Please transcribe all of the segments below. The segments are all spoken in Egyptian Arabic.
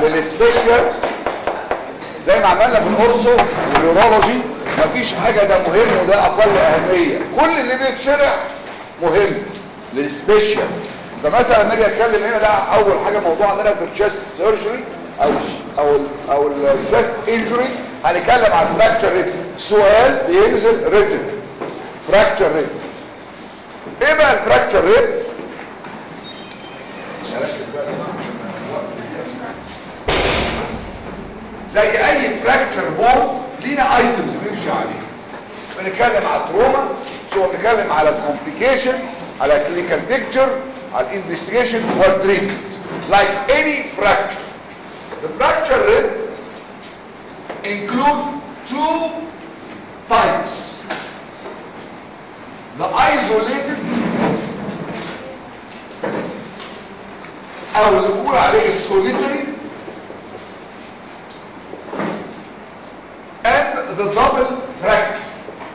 في السبيشال زي ما عملنا في الاورثو واليورولوجي مفيش حاجه ده مهم وده اقل اهميه كل اللي بيتشرح مهم للسبيشال فمثلا لما اجي اتكلم هنا ده اول حاجه موضوع عندنا في الشيست سيرجري او او ال او الشيست انجري هنتكلم عن فراكتشر ريب سؤال بينزل ريتن فراكتشر ريب ايه بقى الفراكتشر ريب زي اي فراكتشر بون لينا ايتمز بنمشي عليه بنتكلم على التروما ثم بنتكلم على الكومبليكيشن على كلينيكال بيكتشر على الانفستيجيشن والتريتمنت like any fracture the fracture rib include two types the isolated او اللي بنقول عليه السوليتري and the double fracture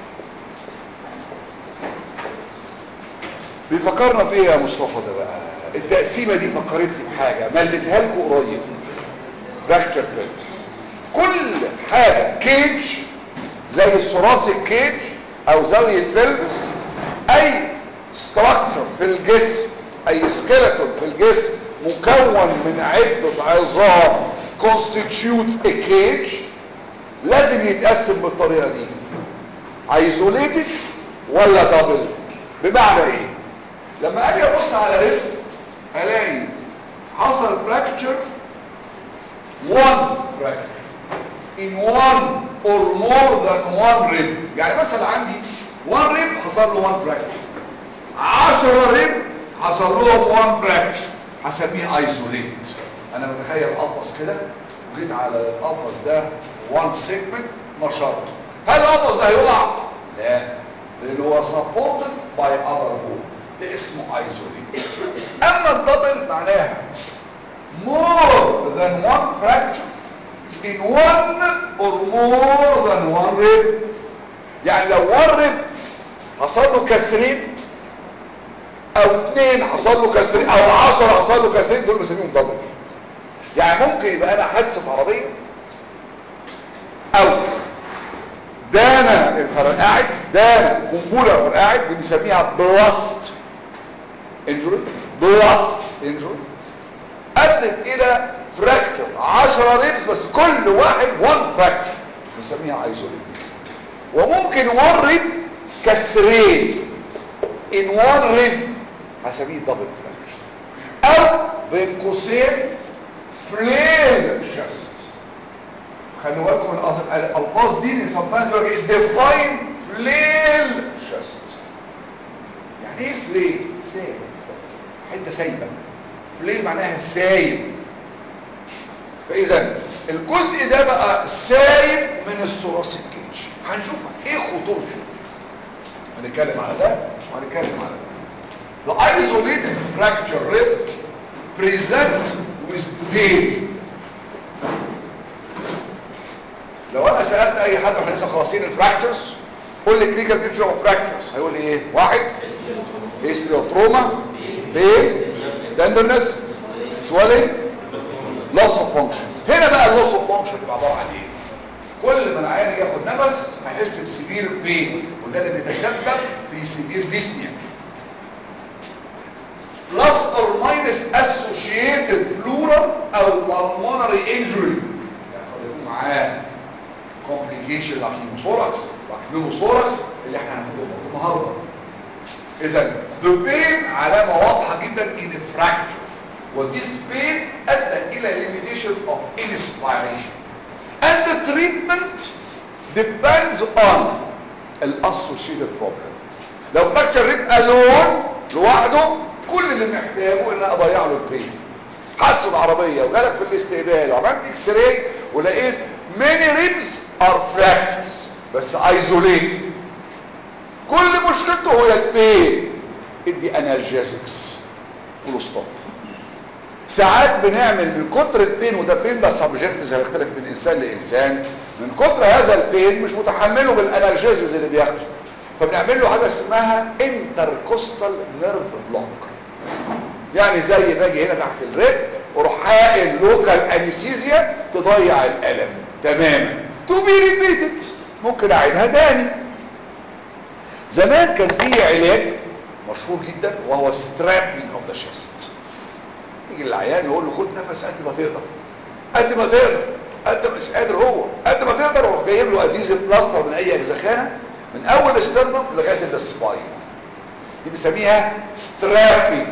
بيفكرنا بايه يا مصطفى ده بقى التقسيمه دي فكرتني بحاجه مليتها لكم قريب فراكتشر بيلفس كل حاجه كيج زي الثوراسيك كيج او زاويه بيلفس اي ستراكشر في الجسم اي سكيلتون في الجسم مكون من عده عظام constitutes a cage لازم يتقسم بالطريقه دي ايزوليتد ولا دبل بمعنى ايه لما اجي ابص على رجل الاقي حصل فراكتشر one fracture in one or more than one rib يعني مثلا عندي one rib حصل له one fracture 10 rib حصل لهم one fracture هسميه isolated انا بتخيل قفص كده وجيت على القفص ده one segment نشرته هل القفص ده هيقع لا لان هو supported by other bone ده اسمه isolated اما الدبل معناها more than one fracture in one or more than one rib يعني لو one rib حصل له كسرين او اتنين حصل له كسرين او عشرة حصل له كسرين دول بسميهم دبل يعني ممكن يبقى انا حادثة عربية او دانا فرقعت دانا قنبلة فرقعت دي بنسميها بلاست انجري بلاست انجري ادت الى فراكتشر 10 ريبس بس كل واحد 1 فراكتشر بنسميها ايزوليت وممكن 1 ريب كسرين ان 1 ريب هسميه دبل فراكتشر او بين قوسين فليل شست خلوا بالكم من الالفاظ دي نسميها دلوقتي ديفاين فليل شست يعني ايه فليل سايب حته سايبه فليل معناها سايب فاذا الجزء ده بقى سايب من الثوراسيك كيج هنشوف ايه خطورته هنتكلم على ده وهنتكلم على ده The isolated fracture rib present with pain لو انا سالت اي حد واحنا لسه خلاصين الفراكتشرز قول لي كلينيكال بيكتشر اوف فراكتشرز هيقول لي ايه واحد هيستوري تروما بين تندرنس سوالينج لوس اوف فانكشن هنا بقى اللوس اوف فانكشن تبقى عباره عن ايه كل ما العيان ياخد نفس هيحس بسيفير بين وده اللي بيتسبب في سيفير ديسنيا بلس اور ماينس اسوشيتد بلورال او pulmonary injury يعني قد يكون معاه كومبليكيشن لاكيموثوركس لاكيموثوركس اللي احنا هناخده النهارده اذا the pain علامه واضحه جدا ان fracture وthis pain ادى الى limitation of inspiration and the treatment depends on الاسوشيتد problem لو fracture rib alone لوحده كل اللي محتاجه ان اضيع له البين حادثه عربيه وجالك في الاستقبال وعملت اكس راي ولقيت many ribs are fractures بس isolated كل مشكلته هي البين ادي انالجيزكس فول ستوب ساعات بنعمل من كتر البين وده بين بس سبجكتيف هيختلف من انسان لانسان من كتر هذا البين مش متحمله بالانالجيزز اللي بياخده فبنعمل له حاجه اسمها انتركوستال نيرف بلوك يعني زي باجي هنا تحت الرجل وروح حائل لوكال انستيزيا تضيع الالم تماما تو بي ريبيتد ممكن اعيدها تاني زمان كان في علاج مشهور جدا وهو سترابينج اوف ذا شيست يجي العيان يقول له خد نفس قد ما تقدر قد ما تقدر قد مش قادر هو قد ما تقدر وروح جايب له اديزيف بلاستر من اي اجزخانه من اول استرنم لغايه السباين دي بنسميها سترابينج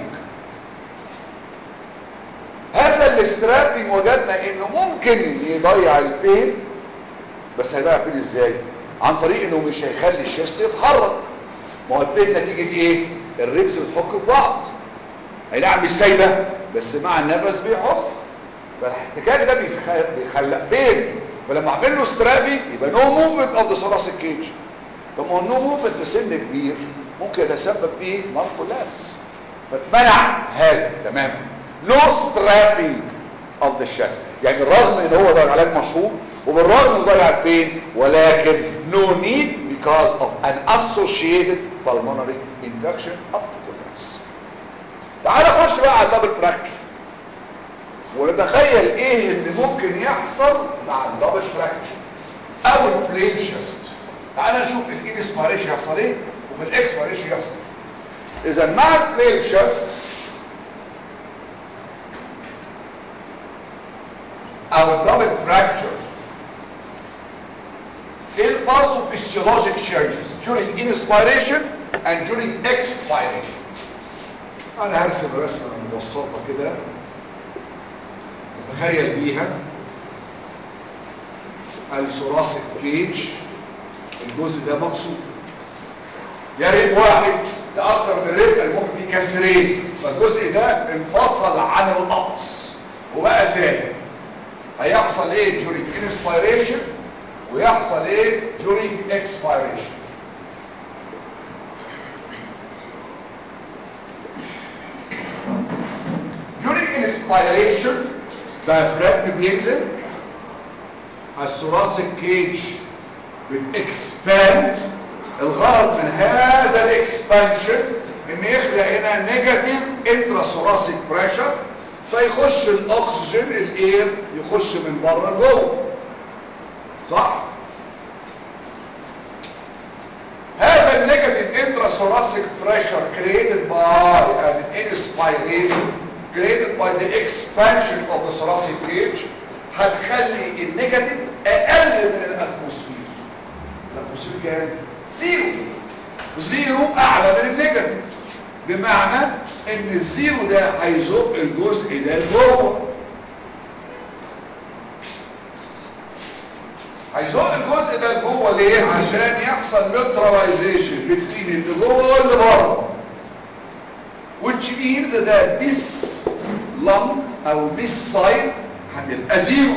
هذا الاسترابينج وجدنا انه ممكن يضيع البين بس هيضيع البين ازاي عن طريق انه مش هيخلي الشيست يتحرك ما هو البين نتيجه ايه الريبس بتحك في بعض اي نعم مش سايبه بس مع النفس بيحك فالاحتكاك ده بيخلق بين فلما اعمل له سترابي يبقى نو موفمنت اوف ذا ثوراسيك كيج طب ما هو النو موفمنت في سن كبير ممكن يتسبب في نار كولابس فاتمنع هذا تماما نو سترابينج اوف ذا شيست يعني الرغم ان هو ده علاج مشهور وبالرغم انه ضيع البين ولكن no need because of an associated pulmonary infection up to collapse تعال نخش بقى على الدبل فراكشر ونتخيل ايه اللي ممكن يحصل مع الدبل فراكشر او الفلين شيست تعال نشوف الانسبيريشن يحصل ايه وفي الاكسبيريشن يحصل ايه اذا مع الفلين شيست او الدبل فراكشر ايه الباثوفيسيولوجيك changes during inspiration and during expiration انا هرسم رسمه مبسطه كده نتخيل بيها الثوراسيك كيج الجزء ده مقصود يا ريت واحد ده اكتر من ريت ممكن فيه كسرين فالجزء ده انفصل عن القفص وبقى سالب هيحصل ايه during inspiration ويحصل ايه during expiration during inspiration diaphragm بينزل الثوراسيك كيج بتكسباند الغرض من هذا الاكسبانشن ان يخلق هنا نيجاتيف انتراسوراسيك بريشر فيخش الاكسجين الاير يخش من بره لجوه صح هذا النيجاتيف انتراسوراسيك بريشر created by an inspiration created by the expansion of the thoracic cage هتخلي النيجاتيف اقل من الاتموسفير الاتموسفير كام زيرو زيرو اعلى من النيجاتيف بمعنى ان الزيرو ده هيزق الجزء ده لجوه هيزق الجزء ده لجوه ليه عشان يحصل نيوتراليزيشن بين اللي جوه واللي بره which means that this lung او this side هتبقى زيرو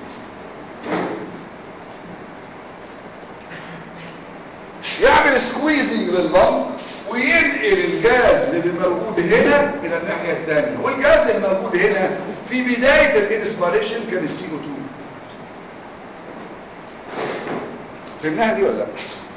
يعمل سكويزنج لللنج وينقل الجاز اللي موجود هنا الى الناحيه الثانيه والجاز اللي موجود هنا في بدايه الانسبيريشن كان السي او 2 فهمناها دي ولا لا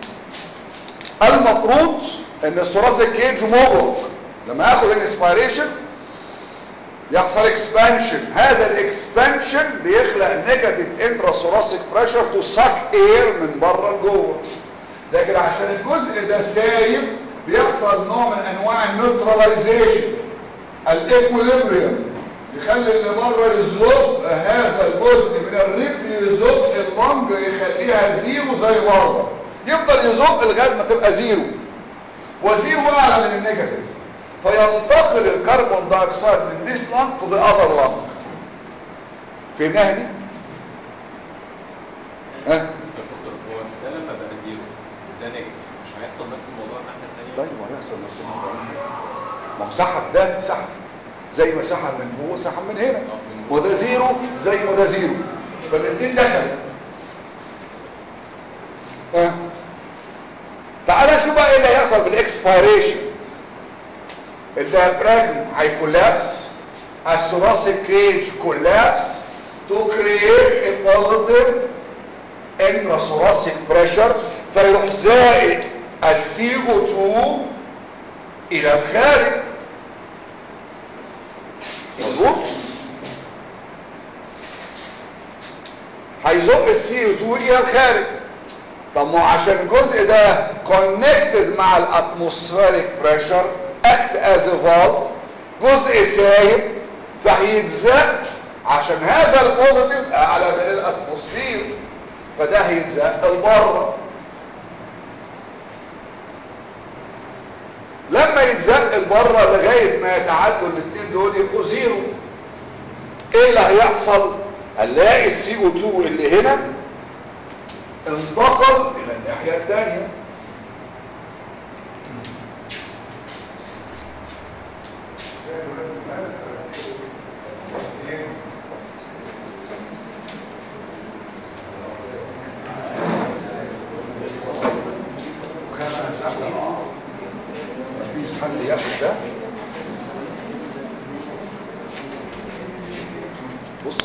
المفروض ان الثوراسيك كيج مغلق لما اخد الانسبيريشن يحصل اكسبانشن هذا الاكسبانشن بيخلق نيجاتيف انترا ثوراسيك بريشر تو ساك اير من بره لجوه لكن عشان الجزء ده سايب بيحصل نوع من انواع النيوتراليزيشن الايكوليبريم يخلي اللي بره يزق هذا الجزء من الريب يزق اللنج يخليها زيرو زي بره يفضل يزق لغايه ما تبقى زيرو وزيرو اعلى من النيجاتيف فينتقل الكربون دايوكسيد من this lung to the other lung فهمناها دي؟ ها؟ هو ده لما بقى زيرو وده نيجاتيف مش هيحصل نفس الموضوع الناحيه الثانيه طيب وهيحصل نفس الموضوع ما هو سحب ده سحب زي ما سحب من فوق سحب من هنا وده زيرو زي ما ده زيرو فالاثنين دخلوا ها تعالى شوف بقى ايه اللي هيحصل بالاكسبيريشن الديافراجم هيكولابس الثوراسيك كيج كولابس to create a positive intrathoracic pressure فيروح زائد السي او 2 الى الخارج مظبوط هيزق السي او 2 الى الخارج طب ما هو عشان الجزء ده كونكتد مع الاتموسفيريك بريشر اكت از فالف جزء سايب فهيتزق عشان هذا البوزيتيف اعلى من الاتموسفير فده هيتزق لبره لما يتزق لبره لغايه ما يتعدوا الاثنين دول يبقوا زيرو ايه اللي هيحصل هنلاقي السي او 2 اللي هنا انتقل الى الناحيه الثانيه مفيش حد ياخد ده بص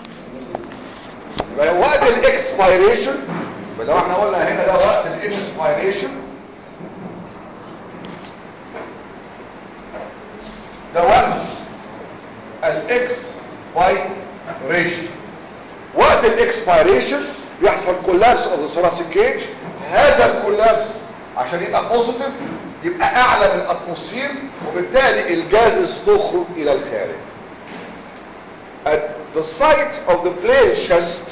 يبقى وقت الاكسبيريشن يبقى لو احنا قلنا هنا ده وقت الانسبيريشن ده وقت الاكسبيريشن وقت الاكسبيريشن يحصل كولابس اوف ثوراسيك كيج هذا الكولابس عشان يبقى بوزيتيف يبقى اعلى من الاتموسفير وبالتالي الجازز تخرج الى الخارج at the site of the plane chest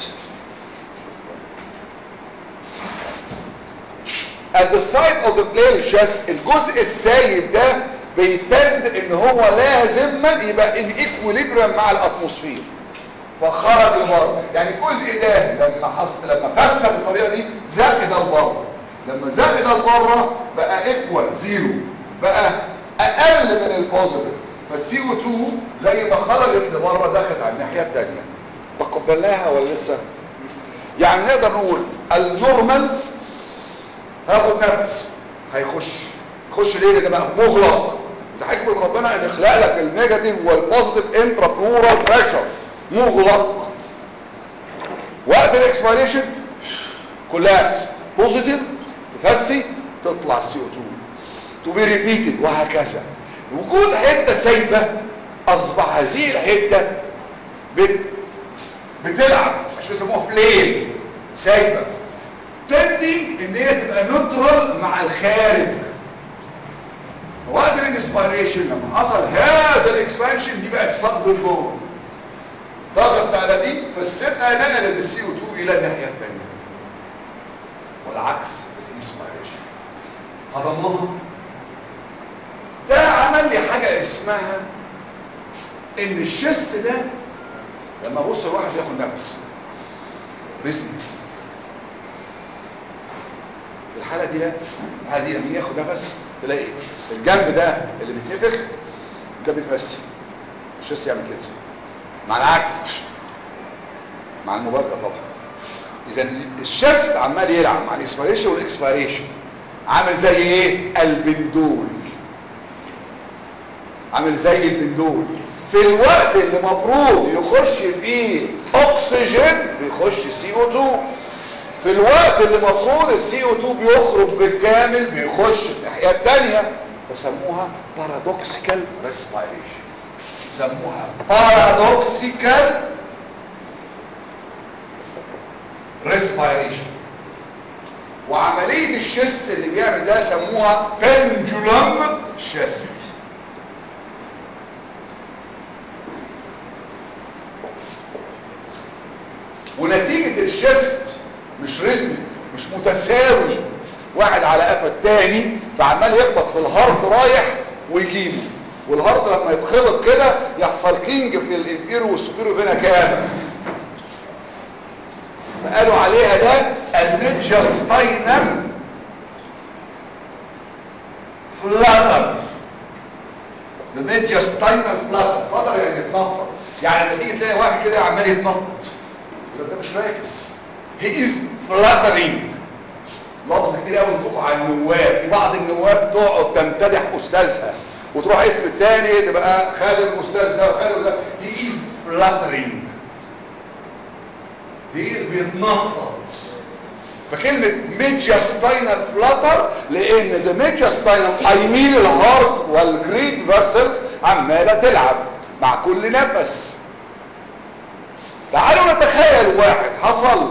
at the site of the plane chest الجزء السايب ده بيتند ان هو لازم يبقى ان equilibrium مع الاتموسفير فخرج لبره يعني الجزء ده لما حصل لما فسد بالطريقه دي زق ده لبره لما زق ده لبره بقى ايكوال زيرو بقى اقل من البوزيتيف فالسي او 2 زي ما خرجت لبره دخلت على الناحيه الثانيه تقبلناها ولا لسه يعني نقدر نقول النورمال هاخد نفس هيخش يخش ليه ده بقى مغلق ده حكمه ربنا ان يخلق لك النيجاتيف والبوزيتيف انترا بلورال بريشر مغلق وقت الاكسبيريشن كولابس بوزيتيف تفسي تطلع السي او 2 تو بي ريبيتد وهكذا وجود حته سايبه اصبح هذه الحته بت بتلعب عشان يسموها فليم سايبه تندنج ان هي تبقى نوترال مع الخارج وقت الانسبيريشن لما حصل هذا الاكسبانشن دي بقت صب الجوه ضغط على دي فالسبقه نقلت السي او 2 الى الناحيه الثانيه والعكس في الانسبيريشن هضمها ده عمل لي حاجه اسمها ان الشيست ده لما ابص الواحد ياخد نفس رسمي في الحاله دي لا الحاله دي لما ياخد نفس تلاقي الجنب ده اللي بيتنفخ الجنب بيتمسك الشيست يعمل كده مع العكس مع المبادره طبعا اذا الشيست عمال يلعب مع الاسبيريشن والاكسبيريشن عامل زي ايه البندول عامل زي البندول في الوقت اللي المفروض يخش فيه اكسجين بيخش سي او 2 في الوقت اللي المفروض السي او 2 بيخرج بالكامل بيخش الناحيه الثانيه بسموها بارادوكسيكال ريسبيريشن سموها بارادوكسيكال ريسبيريشن وعمليه الشست اللي بيعمل ده سموها بنجولم شست ونتيجة الشست مش رسمي مش متساوي واحد على قفا التاني فعمال يخبط في الهارد رايح ويجيبه والهارد لما يتخلط كده يحصل كينج في الانفيرو والسوبيرو فينا كام فقالوا عليها ده الميدجاستاينم فلاتر الميدجاستاينم فلاتر فلاتر يعني يتنطط يعني لما تيجي تلاقي واحد كده عمال يتنطط يقول ده مش راكز هي از فلاترينج لفظ كتير قوي يطلقوا على النواب في بعض النواب تقعد تمتدح استاذها وتروح اسم الثاني تبقى خالد الاستاذ ده وخالد ده هي از فلاترينج هي بيتنطط فكلمة ميدجاستاينال فلاتر لان ده ميدجاستاينال هيميل الهارت والجريد فاسلز عمالة تلعب مع كل نفس تعالوا نتخيل واحد حصل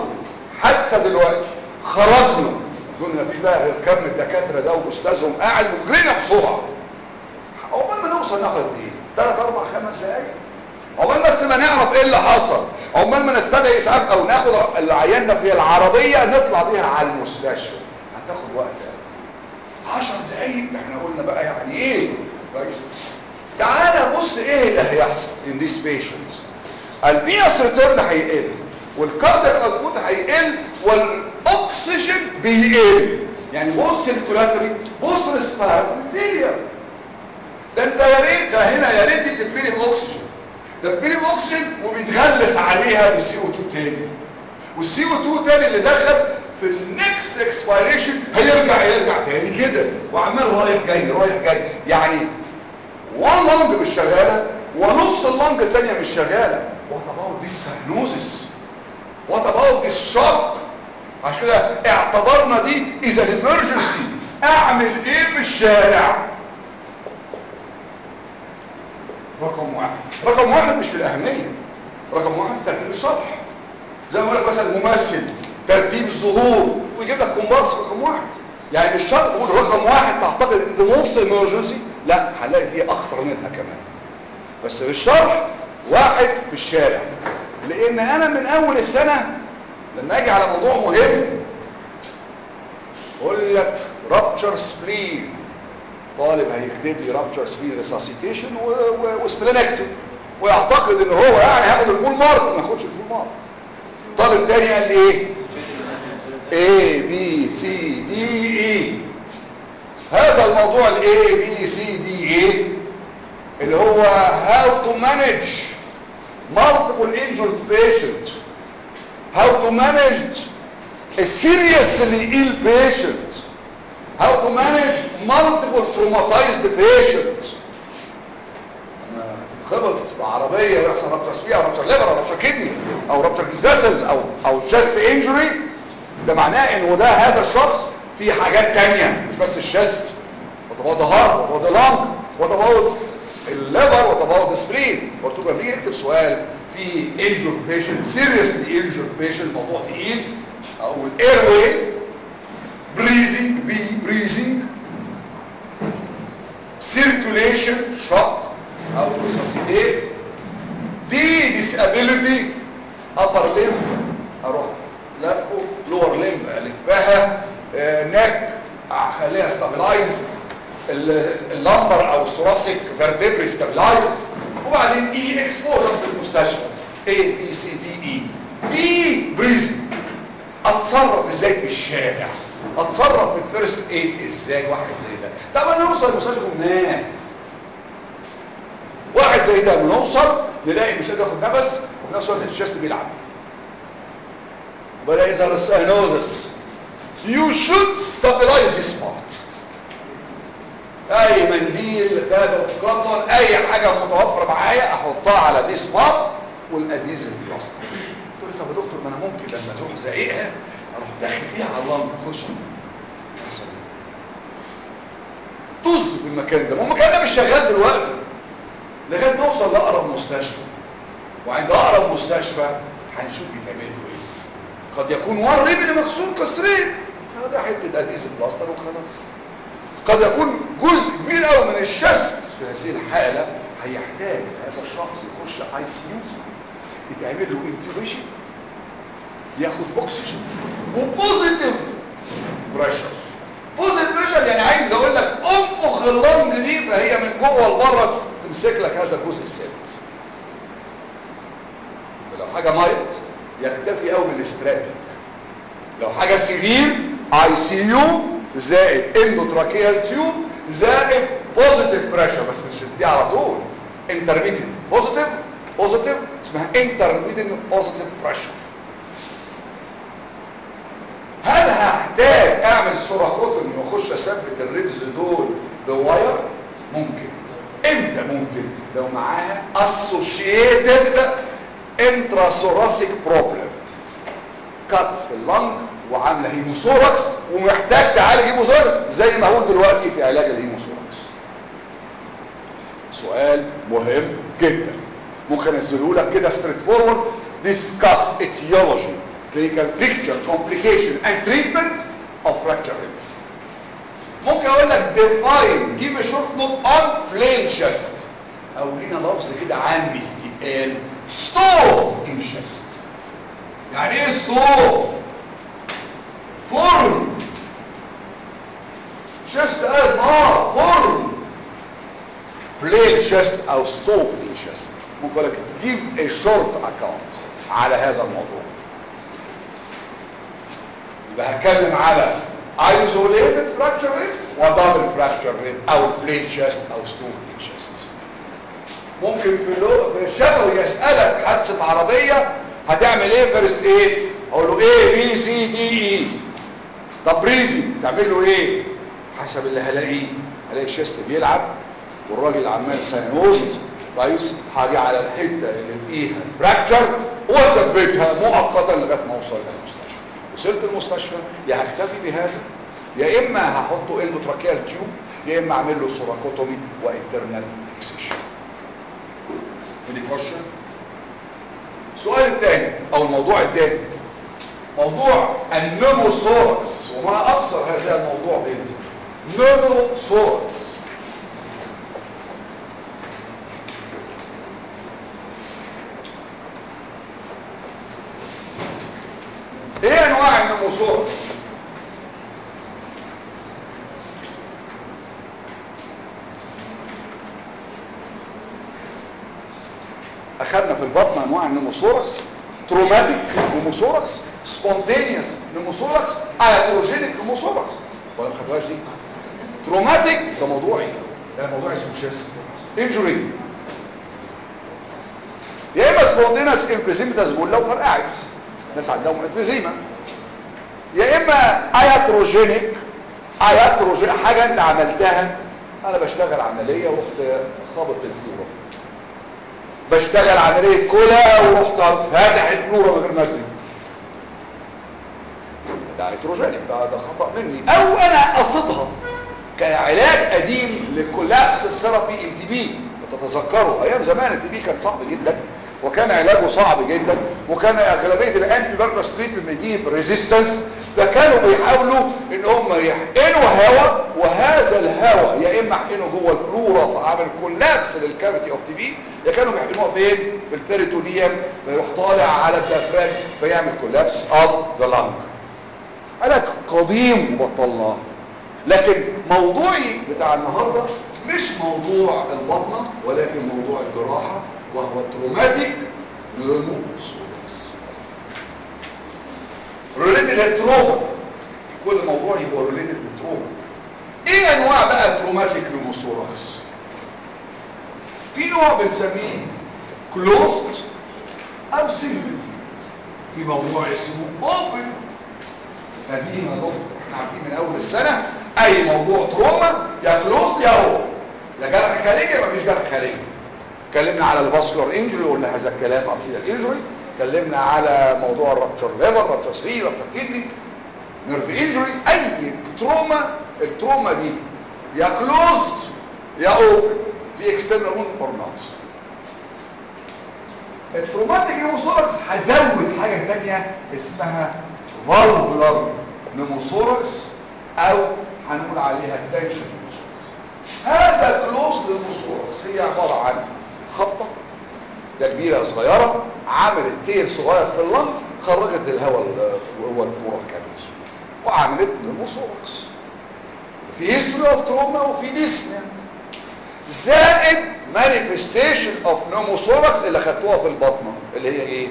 هيحصل دلوقتي خرجنا اظن مفيش بقى غير كم الدكاتره ده واستاذهم قاعد وجرينا بسرعه عقبال ما نوصل ناخد ايه 3 4 5 دقايق عقبال بس ما نعرف ايه اللي حصل عقبال ما نستدعي اسعاف او ناخد العيان ده في العربيه نطلع بيها على المستشفى هتاخد وقت 10 دقايق احنا قلنا بقى يعني ايه كويس تعالى بص ايه اللي هيحصل in these patients الفينس ريتيرن هيقل والكاردياك اوتبوت هيقل والاكسجين بيقل يعني بص الكولاتري بص ريسبيراتوري فيلير ده انت يا ريت ده هنا يا ريت دي بتتبني باكسجين ده بتتبني باكسجين وبيتغلس عليها بالسي او 2 تاني والسي او 2 تاني اللي دخل في النكست اكسبيريشن هيرجع يرجع تاني كده وعمال رايح جاي رايح جاي يعني وان لونج مش شغاله ونص اللونج الثانيه مش شغاله وات اباوت ذيس ساينوزس وات اباوت ذيس شوك عشان كده اعتبرنا دي اذا الامرجنسي اعمل ايه في الشارع رقم واحد رقم واحد مش في الاهميه رقم واحد في ترتيب الشرح زي ما بقول لك مثلا ممثل ترتيب الظهور ويجيب لك كومبارس رقم واحد يعني مش شرط تقول رقم واحد تعتقد ان ده موست ايمرجنسي لا هنلاقي فيه اخطر منها كمان بس في الشرح واحد في الشارع لان انا من اول السنه لما اجي على موضوع مهم اقول لك رابتشر سبلين طالب هيكتب لي رابتشر سبلين ريساسيتيشن وسبلينكتوم ويعتقد ان هو يعني هياخد الفول مارك ما ياخدش الفول مارك طالب تاني قال لي ايه A B C D E هذا الموضوع ال A B C D E اللي هو how to manage multiple injured patient how to manage a seriously ill patient how to manage multiple traumatized patient خبط بعربيه ويحصل رابتشر سبيع او رابتشر ليفر او رابتشر كدني او رابتشر فيسلز او او جاست انجري ده معناه ان ده هذا الشخص في حاجات تانية مش بس الشست وطبعا ده هارت وطبعا ده لانج وطبعا الليفر وطبعا ده سبرين برضو لما نيجي نكتب سؤال في injured patient seriously injured patient موضوع تقيل او الاير واي breathing بي breathing circulation shock او resuscitate دي disability upper limb اروح لفه lower limb الفها نك اخليها stabilize اللمبر او الثوراسيك فيرتبري stabilize وبعدين اي اكسبوجر في المستشفى A B C D E بي بريزنج اتصرف ازاي في الشارع اتصرف في الفيرست ايد ازاي واحد زي ده طب انا اوصل المستشفى ومات واحد زي ده بنوصل نلاقي مش قادر ياخد نفس وفي نفس الوقت الشيست بيلعب وبدا يظهر الساينوزس you should stabilize this part اي منديل فابر كوتون اي حاجه متوفره معايا احطها على دي سبوت والاديزيف بلاستر تقول لي طب يا دكتور ما انا ممكن لما اروح زائقها اروح داخل بيها على اللنج اخش حصل طز في المكان ده ما المكان ده مش شغال دلوقتي لغايه ما اوصل لاقرب مستشفى وعند اقرب مستشفى هنشوف يتعمل له ايه قد يكون ورم اللي مكسور كسرين ده حته اديزيف بلاستر وخلاص قد يكون جزء كبير قوي من الشست في هذه الحالة هيحتاج هذا الشخص يخش اي سي يو يتعمل له انتوبيشن ياخد اكسجين وبوزيتيف بريشر بوزيتيف بريشر يعني عايز اقول لك انفخ اللنج دي فهي من جوه لبره تمسك لك هذا الجزء الثابت لو حاجه مايت يكتفي قوي بالاسترابنج لو حاجه سيفير اي سي يو زائد اندوتراكيال تيوب زائد بوزيتيف بريشر بس تشديه على طول انترميديت بوزيتيف بوزيتيف اسمها انترميديت بوزيتيف بريشر هل هحتاج اعمل سوراكوتومي واخش اثبت الريبز دول بواير ممكن امتى ممكن لو معاها اسوشيتد انتراسوراسيك بروبلم كات في اللنج وعامله هيموثوركس ومحتاج تعالج هيموثوركس زي ما هقول دلوقتي في علاج الهيموثوركس سؤال مهم جدا ممكن انزله لك كده ستريت فورورد ديسكاس اتيولوجي clinical picture complication and treatment of fracture rib ممكن اقول لك define give a short note on plain chest او لينا لفظ كده عامي يتقال stove in chest يعني ايه stove فرن chest قاعد نار فرن plain chest او stove in chest ممكن اقول لك give a short account على هذا الموضوع يبقى هتكلم على isolated fracture rate ودبل fracture rate او plain chest او stove in chest ممكن في اللو... في الشفوي يسألك حادثة عربية هتعمل ايه فيرست ايد اقول له ايه بي سي دي اي طب بريزي تعمل له ايه حسب اللي هلاقيه هلاقي الشيست بيلعب والراجل عمال سينوست كويس حاجه على الحته اللي فيها فراكتشر واثبتها مؤقتا لغايه ما اوصل للمستشفى وصلت المستشفى يا هكتفي بهذا يا اما هحطه اندوتراكيال تيوب يا اما اعمل له سوراكوتومي وانترنال فيكسيشن دي كويشن السؤال الثاني او الموضوع الثاني موضوع النوموثوركس وما اكثر هذا الموضوع بينزل نوموثوركس ايه انواع النوموثوركس اخذنا في البطن انواع النوموثوركس تروماتيك نوموثوركس سبونتينيوس نوموثوركس اياتروجينيك نوموثوركس ولا ما خدوهاش دي تروماتيك ده موضوعي ده موضوع اسمه شيست انجري يا اما سبونتينيوس انفيزيمتاس بول لو فرقعت ناس عندهم انفيزيما يا اما اياتروجينيك اياتروجينيك حاجه انت عملتها انا بشتغل عمليه ورحت خابط البلوره بشتغل عمليه كلى ورحت فاتح البلوره من غير ما ادري ده ايتروجينيك ده ده خطا مني او انا قصدها كعلاج قديم للكولابس الثيرابي ام تي بي تتذكروا ايام زمان التي بي كان صعب جدا وكان علاجه صعب جدا وكان اغلبيه الانتي فيروس تريتمنت بيجيب ريزيستنس فكانوا بيحاولوا ان هم يحقنوا هواء وهذا الهواء يا اما يحقنوا جوه البلورا فعمل كولابس للكافيتي اوف تي بي يا كانوا بيحقنوها فين في البيريتونيوم فيروح طالع على الديافراج فيعمل كولابس اوف ذا لانج علاج قديم وبطلناه لكن موضوعي بتاع النهارده مش موضوع البطنه ولكن موضوع الجراحه وهو تروماتيك نيوموثوركس ريليتد للتروما كل موضوع يبقى ريليتد للتروما ايه انواع بقى التروماتيك نيوموثوركس في نوع بنسميه كلوزد او سيمبل في موضوع اسمه اوبن قديم يا دكتور احنا عارفين من اول السنه اي موضوع تروما يا كلوزد يا اوبن يا جرح خارجي يا مفيش جرح خارجي اتكلمنا على الفاسكولار انجري قلنا هذا الكلام عارفين الانجري اتكلمنا على موضوع الرابتشر ليفر رابتشر سبي رابتشر كيدني نيرف انجري اي تروما التروما دي يا كلوزد يا اوبن في اكسترنال وون اور نوت التروماتيك نيموثوركس هزود حاجه ثانيه اسمها فالفولار نيموثوركس او هنقول عليها تنشن هذا الكلوزد نيموثوركس هي عباره عن خبطه لا كبيره يا صغيره عملت تيل صغير في اللنج خرجت الهواء هو البورال كافيتي وعملت نيموثوركس في هيستوري اوف تروما وفي ديسنيا زائد مانيفستيشن اوف نيموثوركس اللي خدتوها في البطنه اللي هي ايه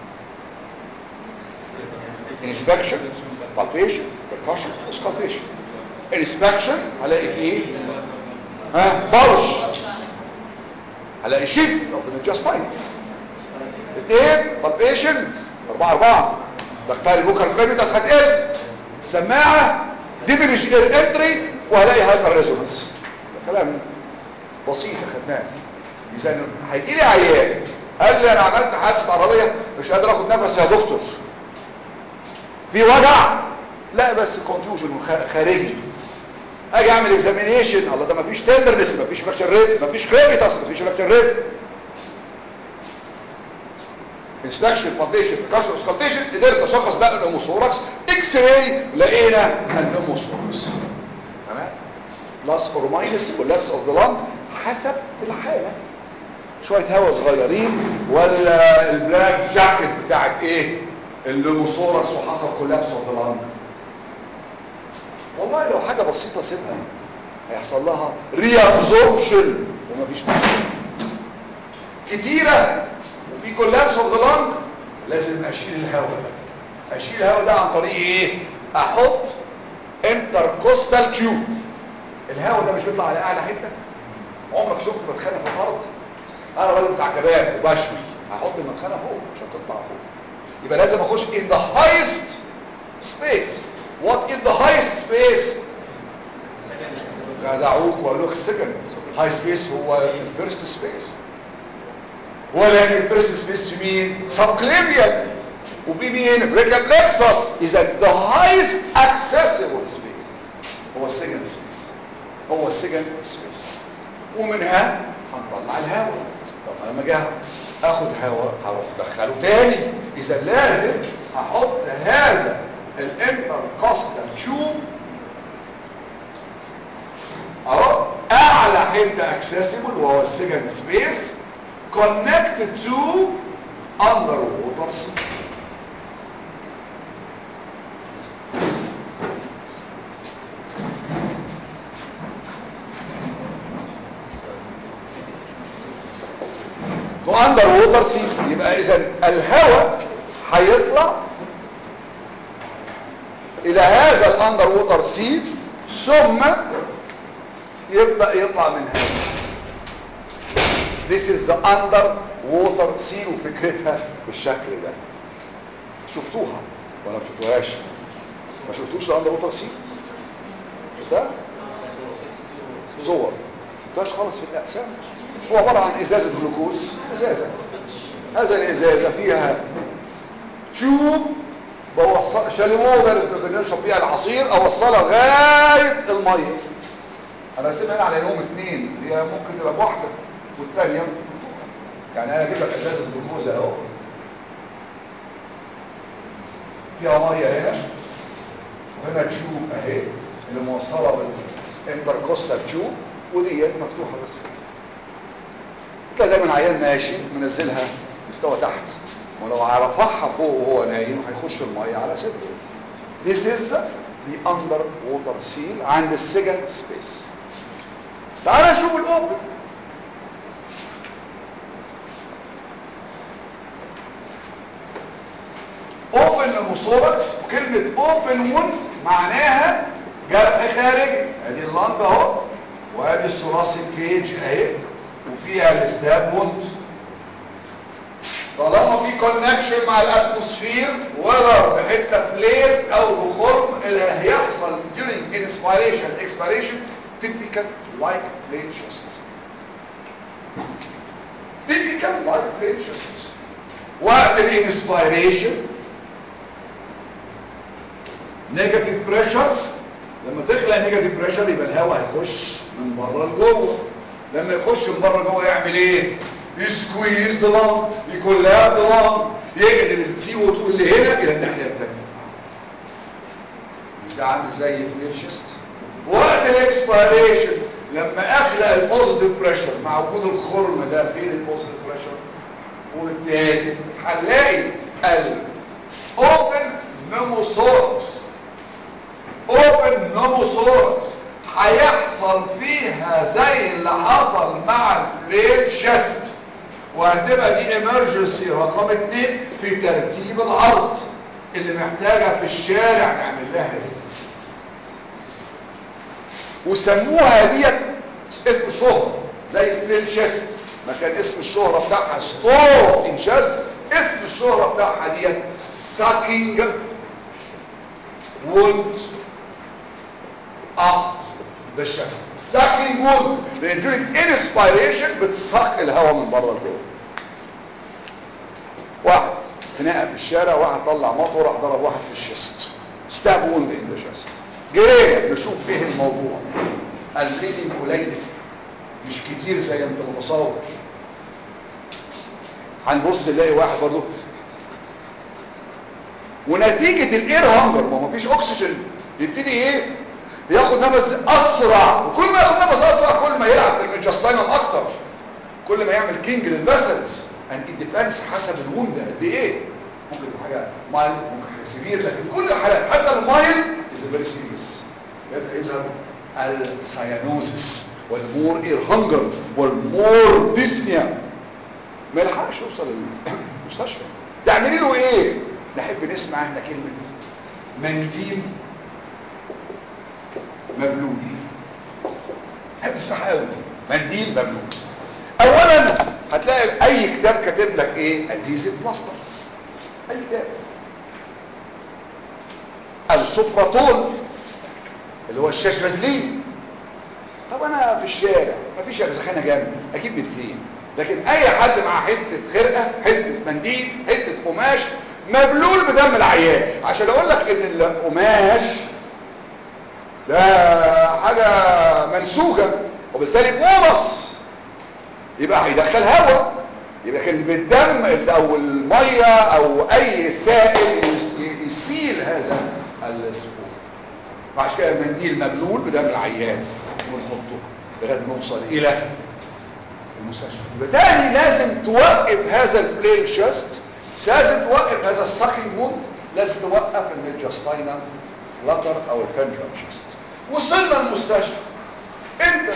inspection palpation percussion auscultation inspection هلاقي فيه ها برش هلاقي شيفت اوف الانجستاين اثنين palpation اربعة اربعة بختار البوكر فيميتاس هتقل السماعة ديمينش اير انتري وهلاقي هايبر ريزونانس كلام بسيط خدناه اذا هيجي لي عيان قال لي انا عملت حادثه عربيه مش قادر اخد نفس يا دكتور في وجع لا بس كونفيوجن خارجي اجي اعمل اكزامينيشن الله ده مفيش تندرنس مفيش فراكشر ريت مفيش كريبيتاس مفيش فراكشر ريت انستكشن بالبيشن بركاشن اسكالتيشن قدرت اشخص ده النموثوركس اكس راي لقينا النموثوركس تمام بلس اور ماينس كولابس اوف ذا لانج حسب الحاله شويه هواء صغيرين ولا البلاك جاكيت بتاعت ايه النموثوركس وحصل كولابس اوف ذا لانج والله لو حاجه بسيطه سيبها هيحصل لها ريابزوربشن ومفيش مشكله كتيره وفي كولابس اوف ذا لانج لازم اشيل الهواء ده اشيل الهواء ده عن طريق ايه احط انتركوستال تيوب الهواء ده مش بيطلع على اعلى حته عمرك شفت مدخنه في الارض انا راجل بتاع كباب وبشوي هحط المدخنه فوق عشان تطلع فوق يبقى لازم اخش in the highest space what is the highest space دعوك وقالوا لك السكند هاي سبيس هو الفيرست سبيس ولكن الفيرست سبيس في مين سبكليفيال وفي مين بريكا بلكسس اذا the highest accessible space هو السكند سبيس هو السكند سبيس ومنها هنطلع الهواء طب لما جه اخد هواء هروح ادخله تاني اذا لازم احط هذا الانتركوستال تيوب اهو اعلى حته اكسسبل وهو السكند سبيس connected to underwater sea to underwater sea يبقى اذا الهواء هيطلع الى هذا الاندر ووتر سي ثم يبدأ يطلع من هذا This is the underwater sea وفكرتها بالشكل ده شفتوها ولا ما شفتوهاش ما شفتوش الاندر ووتر سي شفتها صور شفتهاش خالص في الاقسام هو عباره عن ازازه جلوكوز ازازه هذا الازازه فيها تيوب بوصل شاليمو ده اللي بنشرب بيها العصير اوصلها لغايه الميه انا هسيبها هنا على يوم اتنين هي ممكن تبقى بواحده والثانيه يعني انا اجيب لك ازازه جلوكوز اهو فيها ميه هنا وهنا تشوب اهي اللي موصله بالانتركوستال تشوب ودي مفتوحه بس تلاقي دايما عيان ماشي منزلها مستوى تحت ولو رفعها فوق وهو نايم هيخش الميه على صدره This is the underwater seal عند السكند سبيس تعال نشوف الاوبن اوبن نموثوركس وكلمة اوبن وند معناها جرح خارجي ادي اللنج اهو وادي الثوراسيك كيج اهي وفيها الستاب وند طالما في كونكشن مع الاتموسفير ولا بحته فلير او بخرم اللي هيحصل during inspiration expiration typical like flame chest typical like flame chest وقت الانسبيريشن نيجاتيف بريشر لما تخلق نيجاتيف بريشر يبقى الهواء هيخش من بره لجوه لما يخش من بره جوه يعمل ايه يسكويز ذا لانج يكولاب ذا لانج يقلب السي او 2 اللي هنا الى الناحيه الثانيه مش ده عامل زي فليشست وقت الاكسبيريشن لما اخلق البوزيتيف بريشر مع وجود الخرم ده فين البوزيتيف بريشر وبالتالي هنلاقي الاوبن نوموسوركس اوبن نوموسوركس هيحصل فيها زي اللي حصل مع الفليل شست وهتبقى دي امرجنسي رقم اتنين في ترتيب العرض اللي محتاجة في الشارع نعمل لها ايه وسموها ديت اسم شهرة زي الفليل شست ما كان اسم الشهرة بتاعها ستور ان شست اسم الشهرة بتاعها ديت sucking wound up the chest sucking wound لان during inspiration بتسق الهواء من بره لجوه واحد خناقه في الشارع واحد طلع مطوه راح ضرب واحد في الشست ستاب ووند ان ذا شست جرينا نشوف ايه الموضوع البليدنج قليل مش كتير زي انت متصور هنبص نلاقي واحد برضه ونتيجة الاير هانجر ما هو مفيش اكسجين يبتدي ايه ياخد نفس اسرع وكل ما ياخد نفس اسرع كل ما يلعب في الميجاستاينال اكتر كل ما يعمل كينج للفاسلز ان ديبندس حسب الوند قد ايه ممكن يبقى حاجه مايلد ممكن حاجه سيفير لكن في كل الحالات حتى المايلد از فيري سيريس يبدا يظهر السيانوزس والمور اير هانجر والمور ديسنيا ما يلحقش يوصل المستشفى تعملي له ايه نحب نسمع احنا كلمه منديل مبلول نحب نسمعها قوي منديل مبلول اولا هتلاقي اي كتاب كاتب لك ايه ادهيسيف بلاستر اي كتاب السفراتول اللي هو الشاش فازلين طب انا في الشارع مفيش اغزخانه جنبي اجيب من فين لكن اي حد مع حته خرقه حته منديل حته قماش مبلول بدم العيان عشان اقول لك ان القماش ده حاجه منسوجه وبالتالي بونص يبقى هيدخل هواء يبقى كان بالدم او الميه او اي سائل يسيل هذا السفور فعشان كده منديل مبلول بدم العيان ونحطه لغايه ما نوصل الى المستشفى يبقى تاني لازم توقف هذا البليل شيست لازم توقف هذا الساكينج مود لازم توقف الميجاستاينال فلاتر او البندلم شيست وصلنا المستشفى انت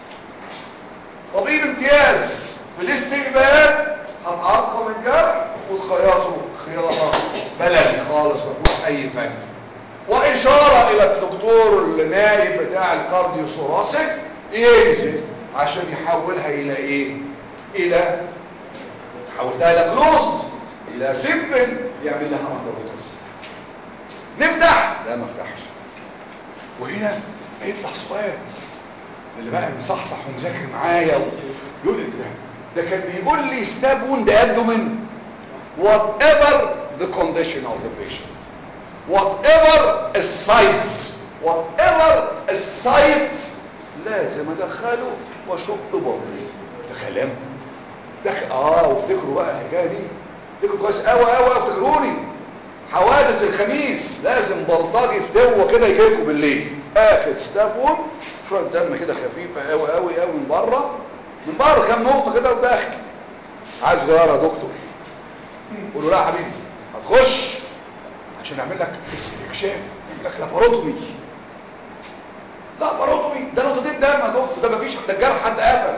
طبيب امتياز في الاستقبال هتعقم الجرح وتخيطه خياطه بلدي خالص ما فيهوش اي فن واشاره الى الدكتور النايب بتاع الكارديو ثوراسيك ينزل عشان يحولها الى ايه الى حولتها الى كلوزد الى سيمبل يعمل لها مهدروتس نفتح لا ما افتحش وهنا هيطلع سؤال اللي بقى مصحصح ومذاكر معايا يقول لي ده ده كان بيقول لي ستاب وند ابدومن وات ايفر ذا كونديشن اوف ذا بيشنت وات ايفر السايز وات ايفر السايت لازم ادخله واشق بطني ده كلام ده اه وافتكروا بقى الحكايه دي افتكروا كويس قوي قوي افتكروني حوادث الخميس لازم بلطجي فتوه كده يجي لكم بالليل اخد ستابون شويه دم كده خفيفه قوي قوي قوي من بره من بره كام نقطه كده وداخل عايز غيار يا دكتور قول له لا يا حبيبي هتخش عشان نعمل لك استكشاف نعمل لك لاباروتومي لاباروتومي ده نقطتين دم يا دكتور ده مفيش ده الجرح حد قفل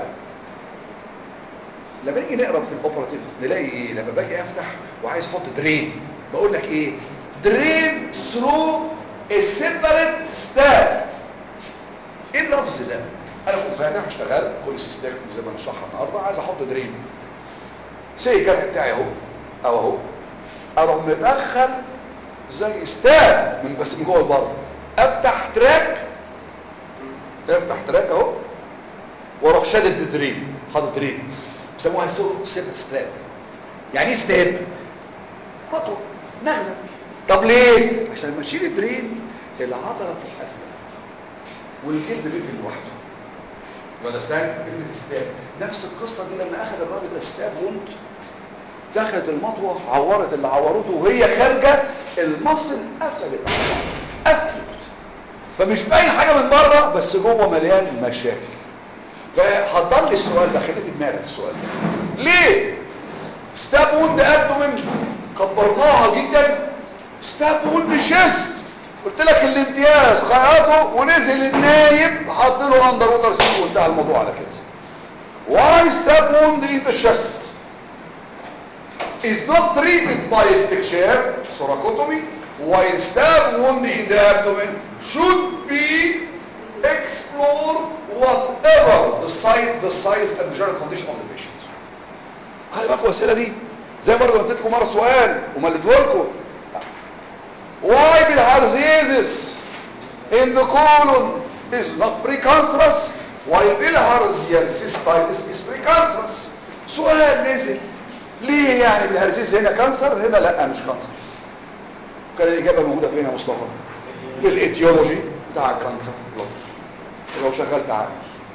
لما نيجي نقرا في الاوبراتيف نلاقي ايه لما باجي افتح وعايز احط درين بقول لك ايه درين ثرو a separate stab ايه اللفظ ده انا كنت فاتح اشتغل كل سيستم زي ما نشرحها النهارده عايز احط درين سي الجرح بتاعي اهو او اهو اروح مدخل زي ستاب من بس من جوه لبره افتح تراك افتح تراك اهو واروح شادد الدرين حاطط درين بيسموها سيب ستاب يعني ايه ستاب خطوه نغزه طب ليه عشان لما تشيل الدرين العضله تروح قافله والجلد بيقفل لوحده ولا استنى كلمه ستاب نفس القصه دي لما اخذ الراجل الستاب وونت دخلت المطوه عورت اللي عورته وهي خارجه المصل قفلت قفلت فمش باين حاجه من بره بس جوه مليان مشاكل فحضر لي السؤال ده خليه في دماغك السؤال ده ليه ستاب ووند ابدومن كبرناها جدا ستاب ووند شيست قلت لك الامتياز خياطه ونزل النايب حط له اندر ووتر سيب وانتهى الموضوع على كده واي ستاب ووند ان ذا شيست is not treated by استكشاف thoracotomy while stab wound in the abdomen should be explored whatever the size, the size and the general condition of the patient. خلي بالكم الاسئله دي زي برضه اديت لكم مره سؤال ومليته لكم why bilharziosis in the colon is not precancerous while bilharzial cystitis is precancerous سؤال نزل ليه يعني بالهرزيز هنا كانسر هنا لا مش كانسر كان الاجابه موجوده فين يا مصطفى في الايتيولوجي بتاع الكانسر لو شغلت عقلي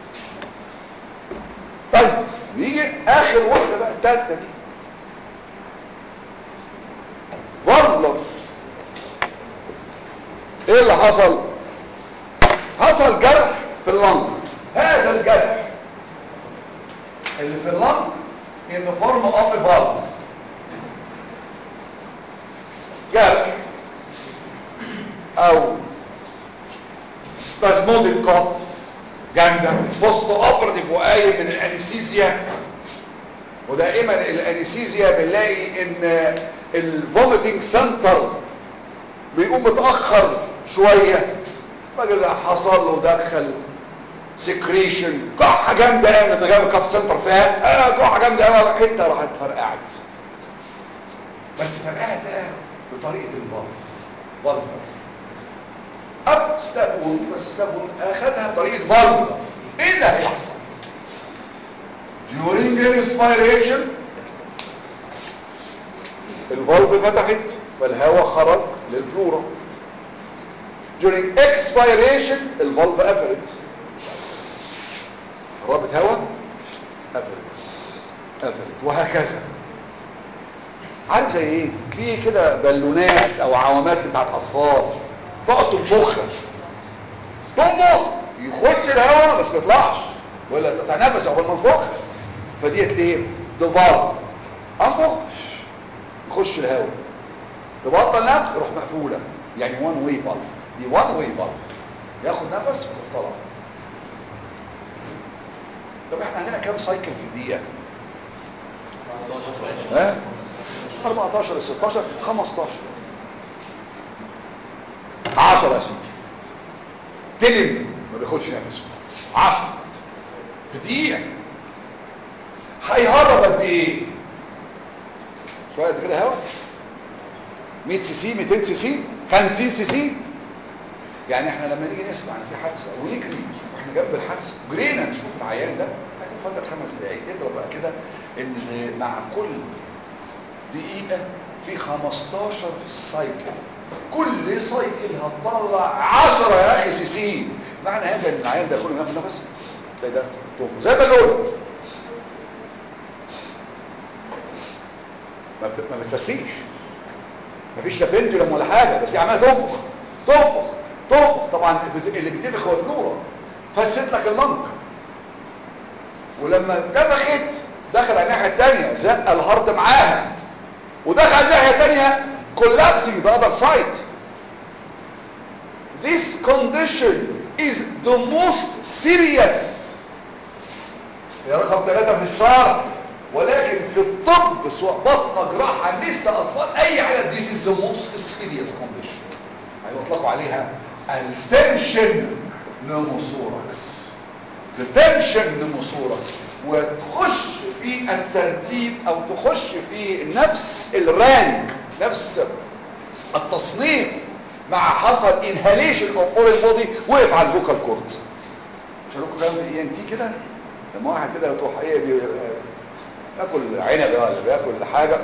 طيب نيجي اخر واحده بقى الثالثه دي والله ايه اللي حصل حصل جرح في اللنج هذا الجرح اللي في اللنج ان فورم اوف فالف جرح او سبازموديك كوف جامده بوست اوبرتيف وقايم من الانستيزيا ودائما الانستيزيا بنلاقي ان الفوميتنج سنتر بيقوم متاخر شويه الراجل حصل له دخل سكريشن كحه جامده قوي لما جاب كاف سنتر فيها اه كحه جامده قوي حته راحت فرقعت بس فرقعت بقى بطريقه الفالف فالف اب ستابون بس ستابون اخدها بطريقه فالف ايه اللي هيحصل during respiration الفالف فتحت فالهواء خرج للبلورا during expiration الفالف قفلت رابط هواء قفلت قفلت وهكذا عارف زي ايه في كده بالونات او عوامات بتاعت اطفال تقعد تنفخها تنفخ يخش الهواء بس ما يطلعش ولا تتنفس اول ما نفخ فديت ايه ده فالف انفخ يخش الهواء تبطل نفس يروح مقفوله يعني وان واي فالف دي وان واي فالف ياخد نفس ويروح طالع طب احنا عندنا كام سايكل في الدقيقه ها 14 16 15 10 يا سيدي تلم ما بياخدش نفسه 10 في دقيقه هيهرب قد ايه شويه قد كده هوا 100 سي سي 200 سي سي 50 سي سي يعني احنا لما نيجي نسمع ان في حادثه ونجري نشوف احنا جنب الحادثه جرينا نشوف العيان ده هيكون فاضل خمس دقايق اضرب بقى كده ان مع كل دقيقه في 15 سايكل كل سايكل هتطلع 10 يا اخي سي سي معنى هذا ان العيان ده كل ما ياخد نفس ده ده طوف زي بالون ما بت... ما بتفسيش مفيش لا بنتلم ولا حاجه بس هي عماله تنفخ تنفخ تنفخ طبعا اللي بيتنفخ هو البلوره فست لك اللنج ولما اتنفخت دخل على الناحيه الثانيه زق الهارت معاها ودخل على الناحيه الثانيه collapsing the other side this condition is the most serious هي رقم ثلاثة في الشهر ولكن في الطب سواء بطنة جراحة لسه أطفال أي حاجة this is the most serious condition أيوة اطلقوا عليها التنشن نموثوركس التنشن نموثوركس وتخش في الترتيب أو تخش في نفس الرانك نفس التصنيف مع حصل inhalation of foreign body وقف على الفوكال كورد مش هقول لكم كلام اي ان تي كده لما واحد كده يروح ايه بي... ياكل عنب ولا بياكل حاجه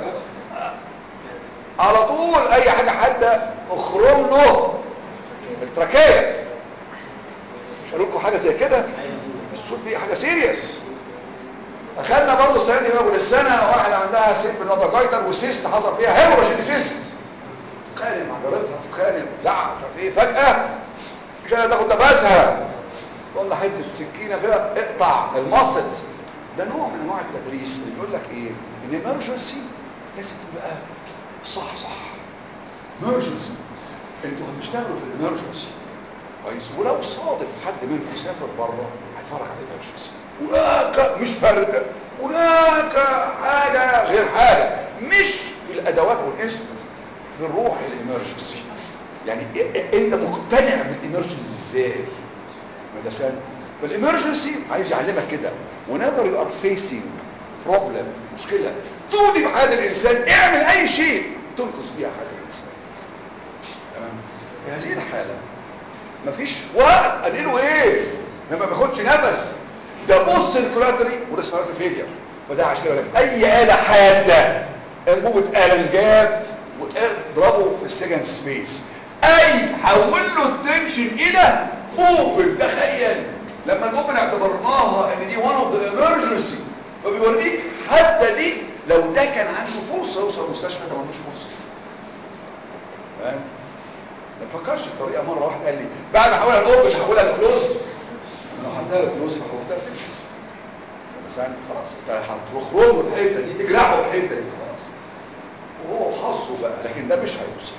على طول اي حاجه حاده اخرم له التراكيه مش هقول لكم حاجه زي كده بس شوف دي حاجه سيريس اخدنا برضه السنه دي اول السنه واحده عندها سيف النوتاجايتر وسيست حصل فيها هيموريج سيست تتخانق مع جارتها تتخانق تزعق مش عارف ايه فجاه مش قادره تاخد نفسها تقول لها حته سكينه كده اقطع الماسلز ده نوع من انواع التدريس اللي بيقول لك ايه ان emergency لازم تبقى صح صح emergency انتوا هتشتغلوا في الامرجنسي كويس ولو صادف حد منكم سافر بره هيتفرج على الامرجنسي هناك مش فرق هناك حاجه غير حاجه مش في الادوات والانسترومنتس في الروح الامرجنسي يعني انت مقتنع بالامرجنسي ازاي مدسان فالامرجنسي عايز يعلمك كده whenever you are facing problem مشكله تودي بحياه الانسان اعمل اي شيء تنقذ بيها حياه الانسان تمام في هذه الحاله مفيش وقت قليله ايه لما بياخدش نفس ده بص الكولاتري وريسبيراتوري فيلير فده عشان كده اي اله حاده انبوبه الم جاب واضربه في السكند سبيس اي حول له التنشن الى اوبن تخيل لما الاوبن اعتبرناها ان دي وان اوف ذا ايمرجنسي فبيوريك حتى دي لو ده كان عنده فرصه يوصل المستشفى ده ملوش فرصه فاهم ما تفكرش بطريقه مره واحد قال لي بعد ما احولها الاوبن هحولها لكلوزد لو حطها لكلوزد حولتها تمشي بس يعني خلاص انت هتخرج الحته دي تجرحه الحته دي خلاص وهو حظه بقى لكن ده مش هيوصل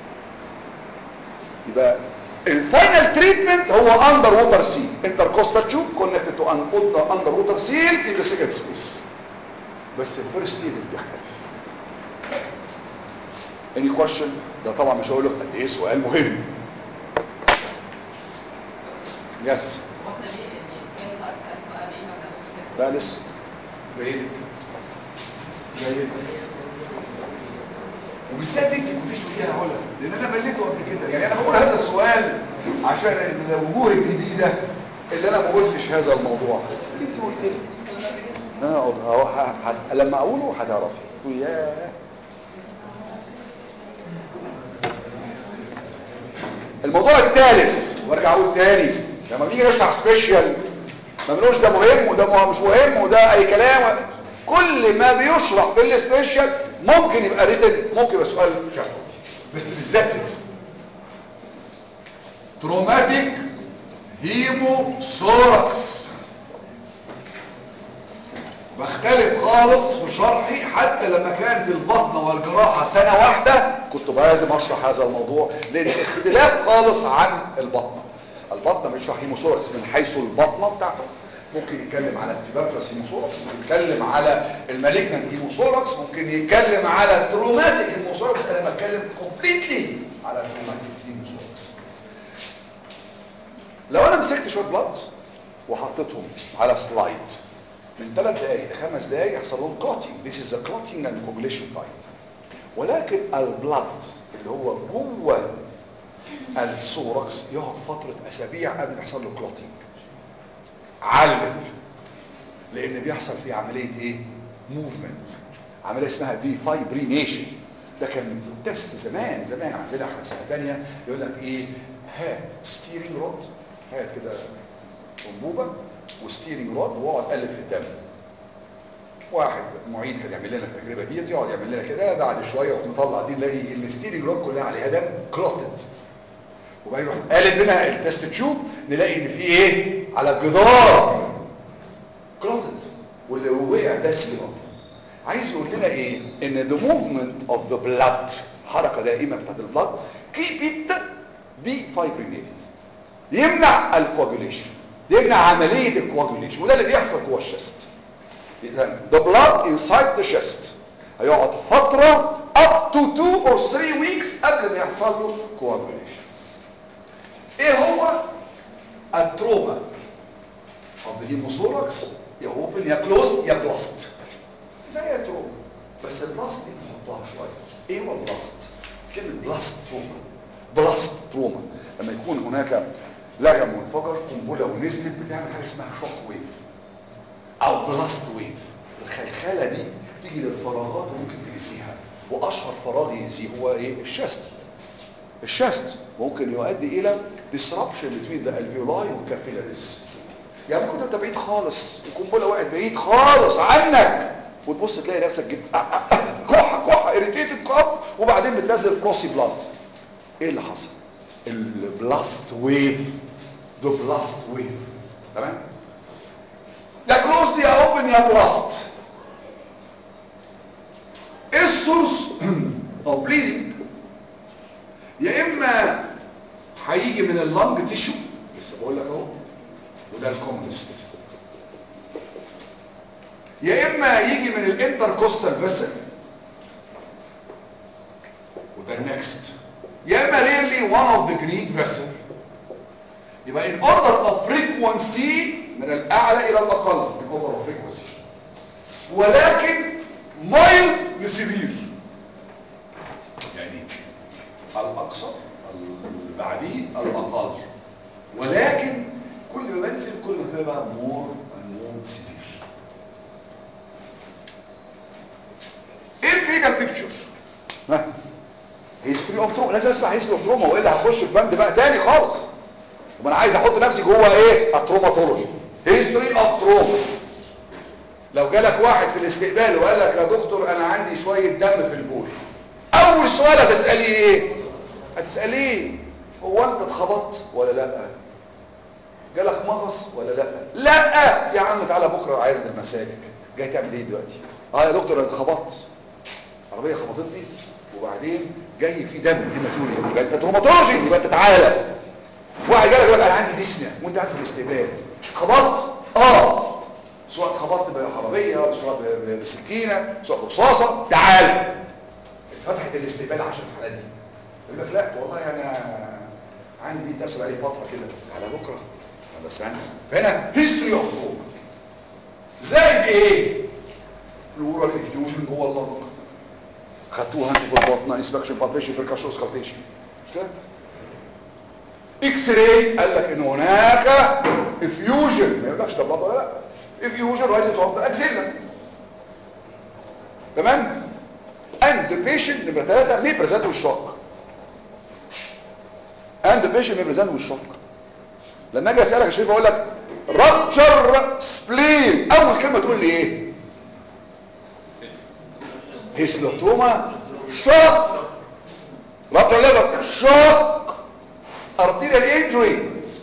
يبقى الفاينل تريتمنت هو اندر ووتر سيل انتركوستال تشوب كونكتد تو اندر ووتر سيل ان ذا سكند سبيس بس الفيرست ايد بيختلف اني كويشن ده طبعا مش هقول لك قد ايه سؤال مهم يس هو احنا ليه ان زي ما حضرتك قلت بقى ليه ما بنعملش كده؟ لا لسه جايلك جايلك وبالذات انت كنتش تقوليها هقولها لان انا مليته قبل كده يعني انا بقول هذا السؤال عشان الوجوه الجديده اللي انا ما قلتش هذا الموضوع اللي انت قلت لي انا اقول أهو ه- ه- لما اقوله هتعرفي تقولي ياه الموضوع الثالث وارجع اقول تاني لما بنيجي نشرح سبيشال ما بنقولش ده مهم وده مه- مش مهم وده اي كلام كل ما بيشرح بالسبيشال ممكن يبقى ريتن ممكن يبقى سؤال شفوي بس بالذات تروماتيك هيمو سوركس بختلف خالص في شرحي حتى لما كانت البطنه والجراحه سنه واحده كنت لازم اشرح هذا الموضوع لان اختلاف خالص عن البطنه البطنه بيشرح هيموثوركس من حيث البطنه بتاعته ممكن يتكلم على التباكلس هيموثوركس ممكن يتكلم على المالجنت هيموثوركس ممكن يتكلم على التروماتيك هيموثوركس انا بتكلم كومبليتلي على التروماتيك هيموثوركس لو انا مسكت شويه بلاد وحطيتهم على سلايد من ثلاث دقائق لخمس دقائق يحصل لهم كلوتينج This is a clotting and coagulation time ولكن البلاد اللي هو جوه السوركس يقعد فترة أسابيع قبل ما يحصل له كلوتينج علم لأن بيحصل فيه عملية إيه؟ موفمنت عملية اسمها دي فايبرينيشن ده كان تيست زمان زمان عندنا احنا في سنة تانية يقول لك إيه هات ستيرنج رود هات كده انبوبه وستيرنج رود واقعد قلب في الدم واحد معيد كان يعمل لنا التجربه دي يقعد يعمل لنا كده بعد شويه يروح مطلع دي نلاقي الستيرنج رود كلها عليها دم كلوتد وبعدين يروح قالب لنا التست تشوب نلاقي ان في ايه على الجدار كلوتد واللي وقع ده سيرم عايز يقول لنا ايه ان the movement of the blood حركه دائمه بتاعت البلاد keep it defibrinated يمنع الكواجوليشن يمنع عملية الكواجوليشن وده اللي بيحصل جوه الشست إذن the blood inside the chest هيقعد فترة up to 2 or 3 weeks قبل ما يحصل له coagulation ايه هو التروما of the hemothorax يا open يا closed يا blast زي التروما بس البلاست دي نحطها شوية ايه هو البلاست كلمة بلاست تروما بلاست تروما لما يكون هناك لغم وانفجر قنبله ونزلت بتعمل حاجه اسمها شوك ويف او بلاست ويف الخلخله دي تيجي للفراغات وممكن تأذيها واشهر فراغ يأذيه هو ايه الشست الشست ممكن يؤدي الى disruption between the alveoli والكابيلاريز يعني ممكن انت بعيد خالص القنبله وقعت بعيد خالص عنك وتبص تلاقي نفسك جد كحه كحه اريتيتد كف وبعدين بتنزل فروسي بلاد ايه اللي حصل البلاست ويف ذا بلاست ويف تمام ده كلوزد يا اوبن يا بلاست ايه السورس اوف بليدنج يا اما هيجي من اللنج تيشو لسه بقول لك اهو وده الكومنست يا اما يجي من الانتركوستال فيسل وده النكست يا اما ريرلي one of the great vessel يبقى in order of frequency من الاعلى الى الاقل in order of frequency ولكن mild لسيفير يعني الاقصى اللي بعديه الاقل ولكن كل ما بنزل كل ما تبقى more and more severe ايه الكلينيكال بيكتشر ها هيستوري اوف تروما لازم اسمع هيستوري اوف تروما والا هخش في بند بقى تاني خالص وما انا عايز احط نفسي جوه ايه التروماتولوجي هيستوري اوف تروما لو جالك واحد في الاستقبال وقال لك يا دكتور انا عندي شويه دم في البول اول سؤال هتساليه ايه هتساليه هو انت اتخبطت ولا لا جالك مغص ولا لا لا يا عم تعالى بكره عياده المسالك جاي تعمل ايه دلوقتي اه يا دكتور انا اتخبطت عربيه خبطتني وبعدين جاي في دم هيماتوريا يبقى انت تروماتولوجي يبقى انت تعالى واحد جالك يقول لك انا عندي ديسنيا وانت قاعد في الاستقبال خبطت اه سواء خبطت بعربيه سواء ب- ب- بسكينه سواء برصاصه تعالى اتفتحت الاستقبال عشان الحالات دي يقول لك لا والله انا عندي دي درس بقالي فتره كده تعالى بكره هذا سنت فهنا هيستوري اوف توما زائد ايه بلورال افيوجن جوه اللنج خدتوها انتوا في البطنه انسبكشن بالبيشن بركاشن سكالتيشن مش كده اكس راي قال لك ان هناك افيوجن ما يقولكش ده بلاد ولا لا افيوجن رايز تو ذا اكسيلا تمام and the patient نمره 3 may present with shock and the patient may present with shock لما اجي اسالك يا شريف اقول لك rupture spleen اول كلمه تقول لي ايه هيستوتوما شوك rupture liver شوك arterial injury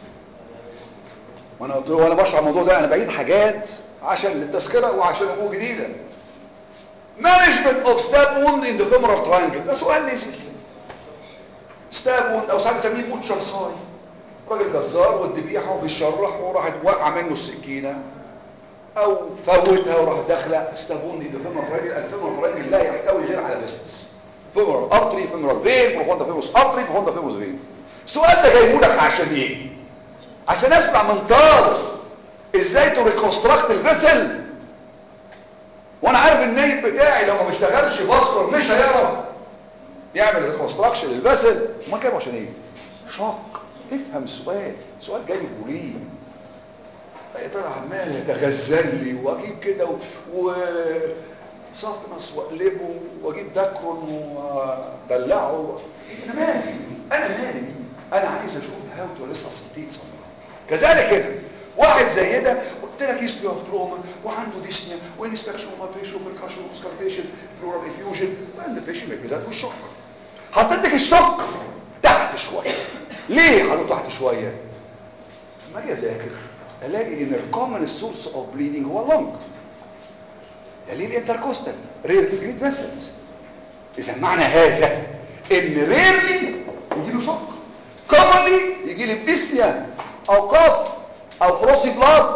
وانا قلت له وانا بشرح الموضوع ده انا بعيد حاجات عشان للتذكره وعشان امور جديده management of stab wound in the femoral triangle ده سؤال نسي ستاب wound او ساعات بنسميه بوتشر ساي راجل جزار والذبيحه وبيشرح وراحت وقع منه السكينه او فوتها وراح داخله ستاب wound in the femoral triangle الفيمورال triangle لا يحتوي غير على فيستس femoral artery femoral vein profonda femoris artery profonda femoris vein السؤال ده جايبه لك عشان ايه عشان اسمع من طارق ازاي تريكونستراكت الفيسل وانا عارف النايب بتاعي لو ما بيشتغلش باسكر مش هيعرف يعمل ريكونستراكشن للفيسل ما كانوا عشان ايه شاق افهم السؤال سؤال جاي بوليه يا ترى عمال يتغزل لي واجيب كده و, و... صفنص واقلبه واجيب دكرون ودلعه انا مالي انا مالي بيه انا عايز اشوف هاو تو لسه سلطيت صنع كذلك هنا واحد زي ده قلت لك هيستوري اوف تروما وعنده ديسنيا وانسبكشن وبالبيشن وبركاشن وسكارتيشن بلورال افيوجن وان البيشن بالذات والشق حطيت لك الشق تحت شويه ليه حطيته تحت شويه لما اجي اذاكر الاقي ان الكومن سورس اوف بليدنج هو اللنج دليل انتركوستال ريرلي جريد فيسلز اذا معنى هذا ان ريرلي يجي له شق كومنلي يجي لي بديسيا او كاف او فروسي بلاد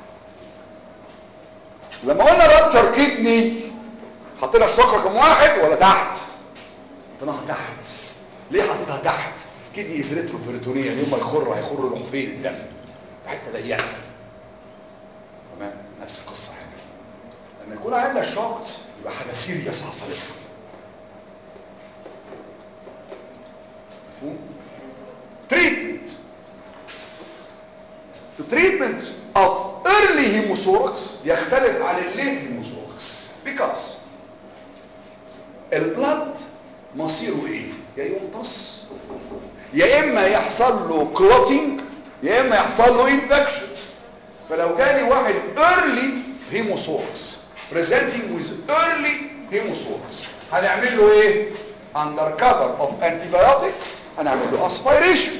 لما قلنا رابتشر كيدني حطينا الشق رقم واحد ولا تحت حطيناها تحت ليه حطيتها تحت كدني از ريترو بريتونيا يوم ما يخر هيخر له فين الدم حته ضيقه تمام نفس القصه هنا لما يكون عندنا شوكت يبقى حاجه سيريس حصلت مفهوم treatment the treatment of early hemothorax يختلف عن الليت hemothorax because البلد مصيره ايه يا يمتص يا اما يحصل له كلوتينج يا اما يحصل له انفكشن فلو جالي واحد early hemothorax presenting with early hemothorax هنعمل له ايه under cover of antibiotic هنعمل له aspiration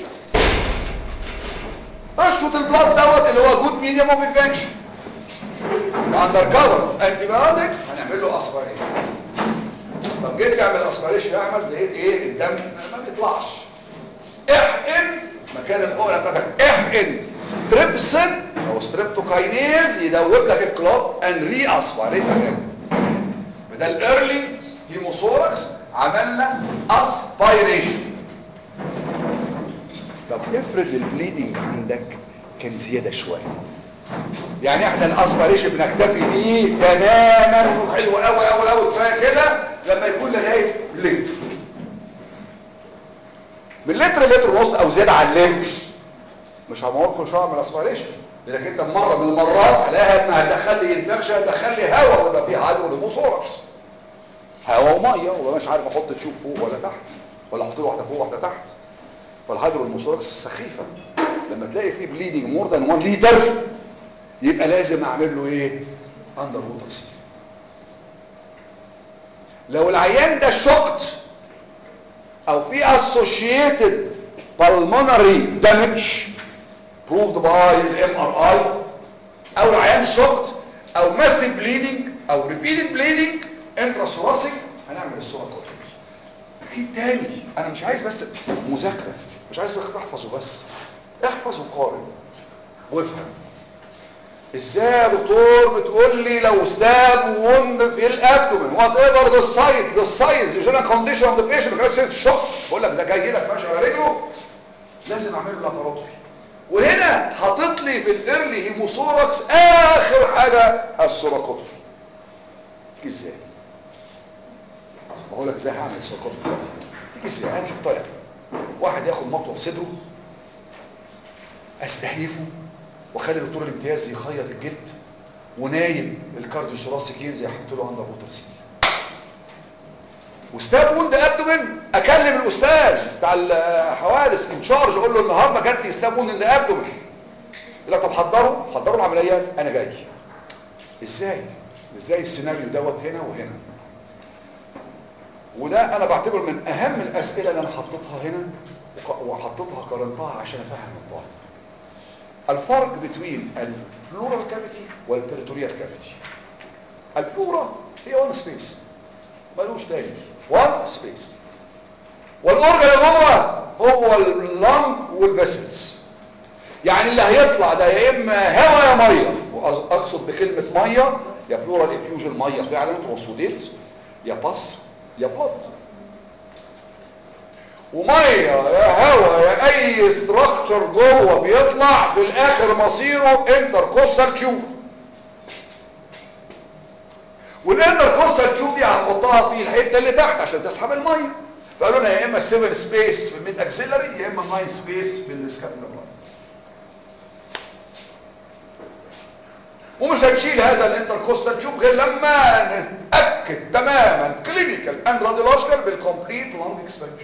اشفط البلاد دوت اللي هو جود ميديوم اوف انفكشن اندر كفر antibiotic هنعمل له aspiration طب جيت تعمل اسبريشن يا احمد لقيت ايه الدم ما بيطلعش احقن مكان الحقنه بتاعتك احقن تريبسن او ستريبتوكاينيز يدوب لك الكلوب ان ري اسبريت اجين ده الايرلي هيموثوركس عملنا اسبيريشن طب افرض البليدنج عندك كان زياده شويه يعني احنا الاسبريشن بنكتفي بيه تماما وحلو قوي قوي قوي كفايه كده لما يكون لغايه لتر من لتر لتر ونص او زياده عن لتر مش هموت مش هعمل اسبريشن لانك انت مره من المرات هلاقيها انها هتدخل لي انفكشن هتدخل لي هواء ويبقى فيه هيدروموثوركس هواء وميه وما مش عارف احط تشوف فوق ولا تحت ولا احط له واحده فوق واحده تحت فالهيدروموثوركس سخيفه لما تلاقي فيه بليدنج مور ذان 1 لتر يبقى لازم اعمل له ايه اندر ووتر سي لو العيان ده شقت او في associated pulmonary damage proved by الام ار اي او العيان شوكت او massive bleeding او repeated bleeding intrathoractic هنعمل الصوره كوتومي في تاني انا مش عايز بس مذاكره مش عايز بس تحفظه بس احفظ وقارن وافهم ازاي يا دكتور بتقول لي لو ستاب وند في الابدومن وات ايفر ذا سايت ذا سايز جنرال كونديشن اوف ذا بيشنت ما كانش الشوك بقول لك ده جاي لك ماشي على رجله لازم اعمل له لاباروتومي وهنا حاطط لي في الايرلي هيموثوركس اخر حاجه السوراكوتومي تيجي ازاي بقول لك ازاي هعمل السوراكوتومي دلوقتي تيجي ازاي انا مش مقتنع واحد ياخد مطوه في صدره استهيفه واخلي دكتور الامتياز يخيط الجلد ونايم الكارديو ثوراسيك ينزل يحط له اندر ووتر سيل وستاب وند ابدومن اكلم الاستاذ بتاع الحوادث ان شارج اقول له النهارده جات لي ستاب وند ابدومن يقول لك طب حضروا حضروا العمليات انا جاي ازاي ازاي السيناريو دوت هنا وهنا وده انا بعتبر من اهم الاسئله اللي انا حطيتها هنا وحطيتها قارنتها عشان افهم الطالب الفرق بين البلورال كافيتي والبيريتوريال كافيتي البلورا هي وان سبيس ملوش تاني وان سبيس والاورجن اللي جوه هو اللنج والفيسلز يعني اللي هيطلع ده يا اما هواء يا ميه واقصد بكلمه ميه يا بلورال افيوجن ميه فعلا ترانسوديت يا باس يا بلد وميه يا هواء يا اي استراكشر جوه بيطلع في الاخر مصيره انتركوستال تيوب والانتركوستال تيوب دي هنحطها في الحته اللي تحت عشان تسحب الميه فقالوا لنا يا اما 7 سبيس في الميد اكسلري يا اما 9 سبيس في السكابولار ومش هنشيل هذا الانتركوستال تيوب غير لما نتاكد تماما كلينيكال اند راديولوجيكال بالكومبليت لانج اكسبانشن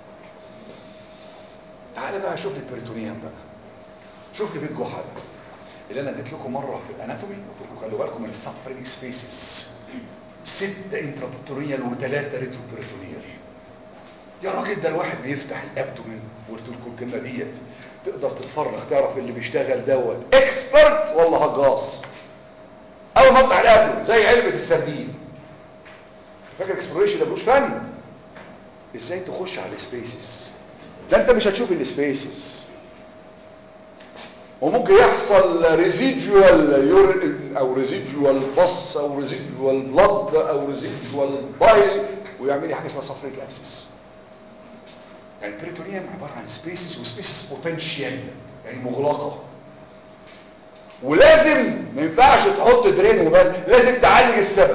تعالى بقى شوف لي البريتونيوم بقى شوف لي بيت جحا ده اللي انا اديت لكم مره في الاناتومي قلت لكم خلوا بالكم من السبفرينج سبيسز ستة انترابتوريال وثلاثة ريتروبريتونيال يا راجل ده الواحد بيفتح الابدومين قلت لكم الكلمه ديت تقدر تتفرغ تعرف اللي بيشتغل دوت اكسبرت ولا هجاص اول ما افتح الابدومين زي علبه السردين فاكر اكسبلوريشن ده ملوش فن ازاي تخش على السبيسز ده انت مش هتشوف السبيسز وممكن يحصل ريزيدوال يورين او ريزيدوال بص او ريزيدوال بلد او ريزيدوال بايل ويعمل لي حاجه اسمها صفريك ابسس يعني البريتونيوم عباره عن سبيسز وسبيسز بوتنشال يعني مغلقه ولازم ما ينفعش تحط درين وبس لازم تعالج السبب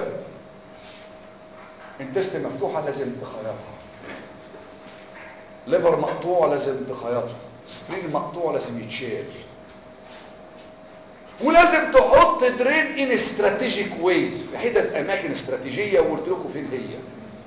انتست مفتوحه لازم تخيطها ليفر مقطوع لازم تخيطه سبرين مقطوع لازم يتشال ولازم تحط درين ان استراتيجيك ويز في حتت اماكن استراتيجيه وقلت لكم فين هي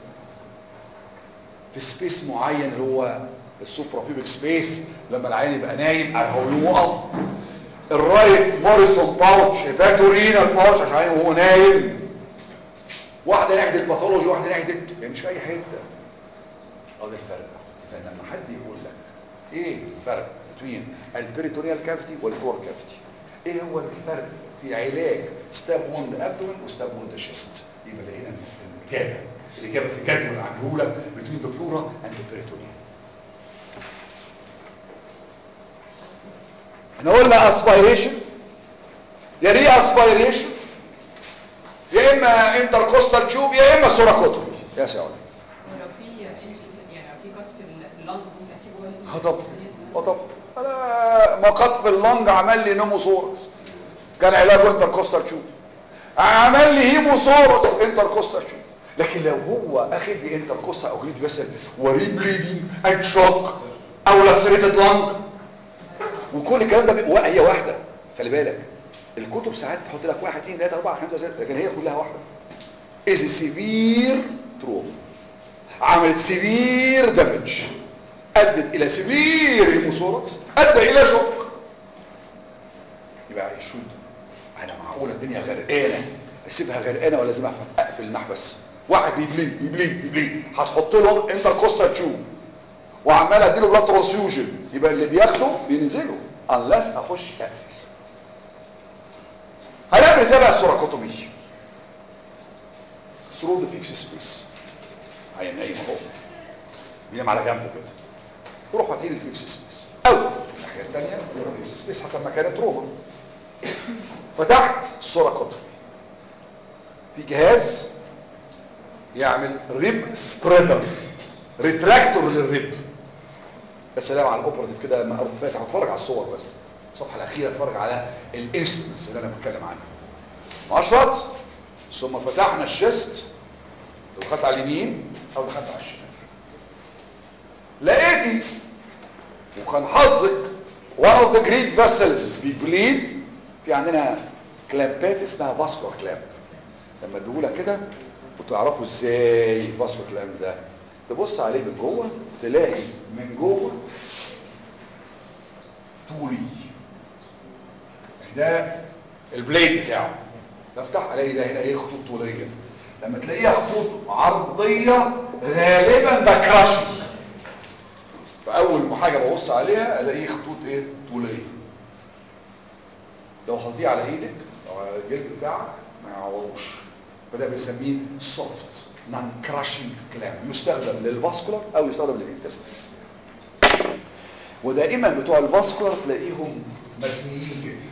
في سبيس معين اللي هو السوبرا بيبك سبيس لما العين يبقى نايم هو يوقف الرايت موريسون باوتش هيباتورينال باوتش عشان وهو نايم واحده ناحيه الباثولوجي واحده ناحيه يعني مش في اي حته اه ده الفرق اذا لما حد يقول لك ايه الفرق بين البريتونيال كافيتي والبور كافيتي ايه هو الفرق في علاج ستاب ووند ابدومن وستاب ووند شيست يبقى لقينا الاجابه الاجابه في الجدول اللي عامله لك بين ذا بلورا اند البريتونيال احنا قلنا اسبيريشن يا ري اسبيريشن يا اما انتركوستال تيوب يا اما سوراكوتومي يا سيدي ولو في انجل يعني لو في قط في اللنج ممكن اسيبه اه طبعا اه طبعا انا ما قط في اللنج عمل لي نوموثوركس كان علاجه انتركوستال تيوب عمل لي هيموثوركس انتركوستال تيوب لكن لو هو اخد لي انتركوستال او جريد فيسل وري بليدنج اند شوك او لاسريتد لنج وكل الكلام ده بيبقى هي واحده خلي بالك الكتب ساعات تحط لك واحد اثنين ثلاثه اربعه خمسه سته لكن هي كلها واحده از سيفير تروما عملت سيفير دامج ادت الى سيفير هيموثوركس ادى الى شوك يبقى يشد انا معقوله الدنيا غرقانه اسيبها غرقانه ولا لازم اقفل المحبس واحد بيبليد بيبليد بيبليد هتحط له انتركوستال تيوب وعمال اديله بلاد ترانسفيوجن يبقى اللي بياخده بينزله unless اخش اقفل هنعمل ازاي بقى السوراكوتومي ثرو ذا فيفث سبيس هي نايم اهو بينام على جنبه كده يروح فاتحين الفيفث سبيس او الناحيه الثانيه يروح الفيفث سبيس حسب مكان التروما فتحت السوراكوتومي في جهاز يعمل ريب سبريدر ريتراكتور للريب يا سلام على الاوبراتيف كده لما اروح فاتح اتفرج على الصور بس الصفحه الاخيره اتفرج على الانسترومنتس اللي انا بتكلم عنها معشرات ثم فتحنا الشست لو دخلت على اليمين او دخلت على الشمال لقيتي وكان حظك one of the great vessels بيبليد في عندنا كلامبات اسمها فاسكولار كلامب لما اديهولك كده وتعرفوا ازاي الفاسكولار كلامب ده تبص عليه من جوه تلاقي من جوه طولي ده البليد بتاعه تفتح الاقي ده هنا ايه خطوط طوليه لما تلاقيها خطوط عرضيه غالبا ده كراشنج فاول حاجه ببص عليها الاقيه خطوط ايه طوليه لو حطيه على ايدك او على الجلد بتاعك ما يعوروش فده بنسميه سوفت نون كراشنج كلام يستخدم للفاسكولار او يستخدم للانتستين ودائما بتوع الفاسكولار تلاقيهم مبنيين كده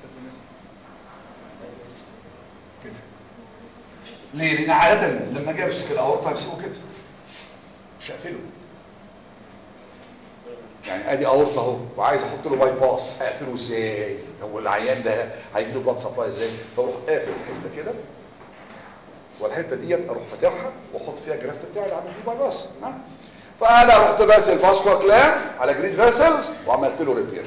كده ليه لان عاده لما اجي امسك الاورطه امسكه كده مش هقفله يعني ادي اورطه اهو وعايز احط له باي باس اقفله ازاي هو العيان ده هيجي له بلاد سبلاي ازاي بروح قافل الحته كده والحته ديت اروح فاتحها واحط فيها الجرافت بتاعي اللي عامل فيه باي باس ها فانا رحت باسل فاسكو كلام على جريد فيسلز وعملت له ريبير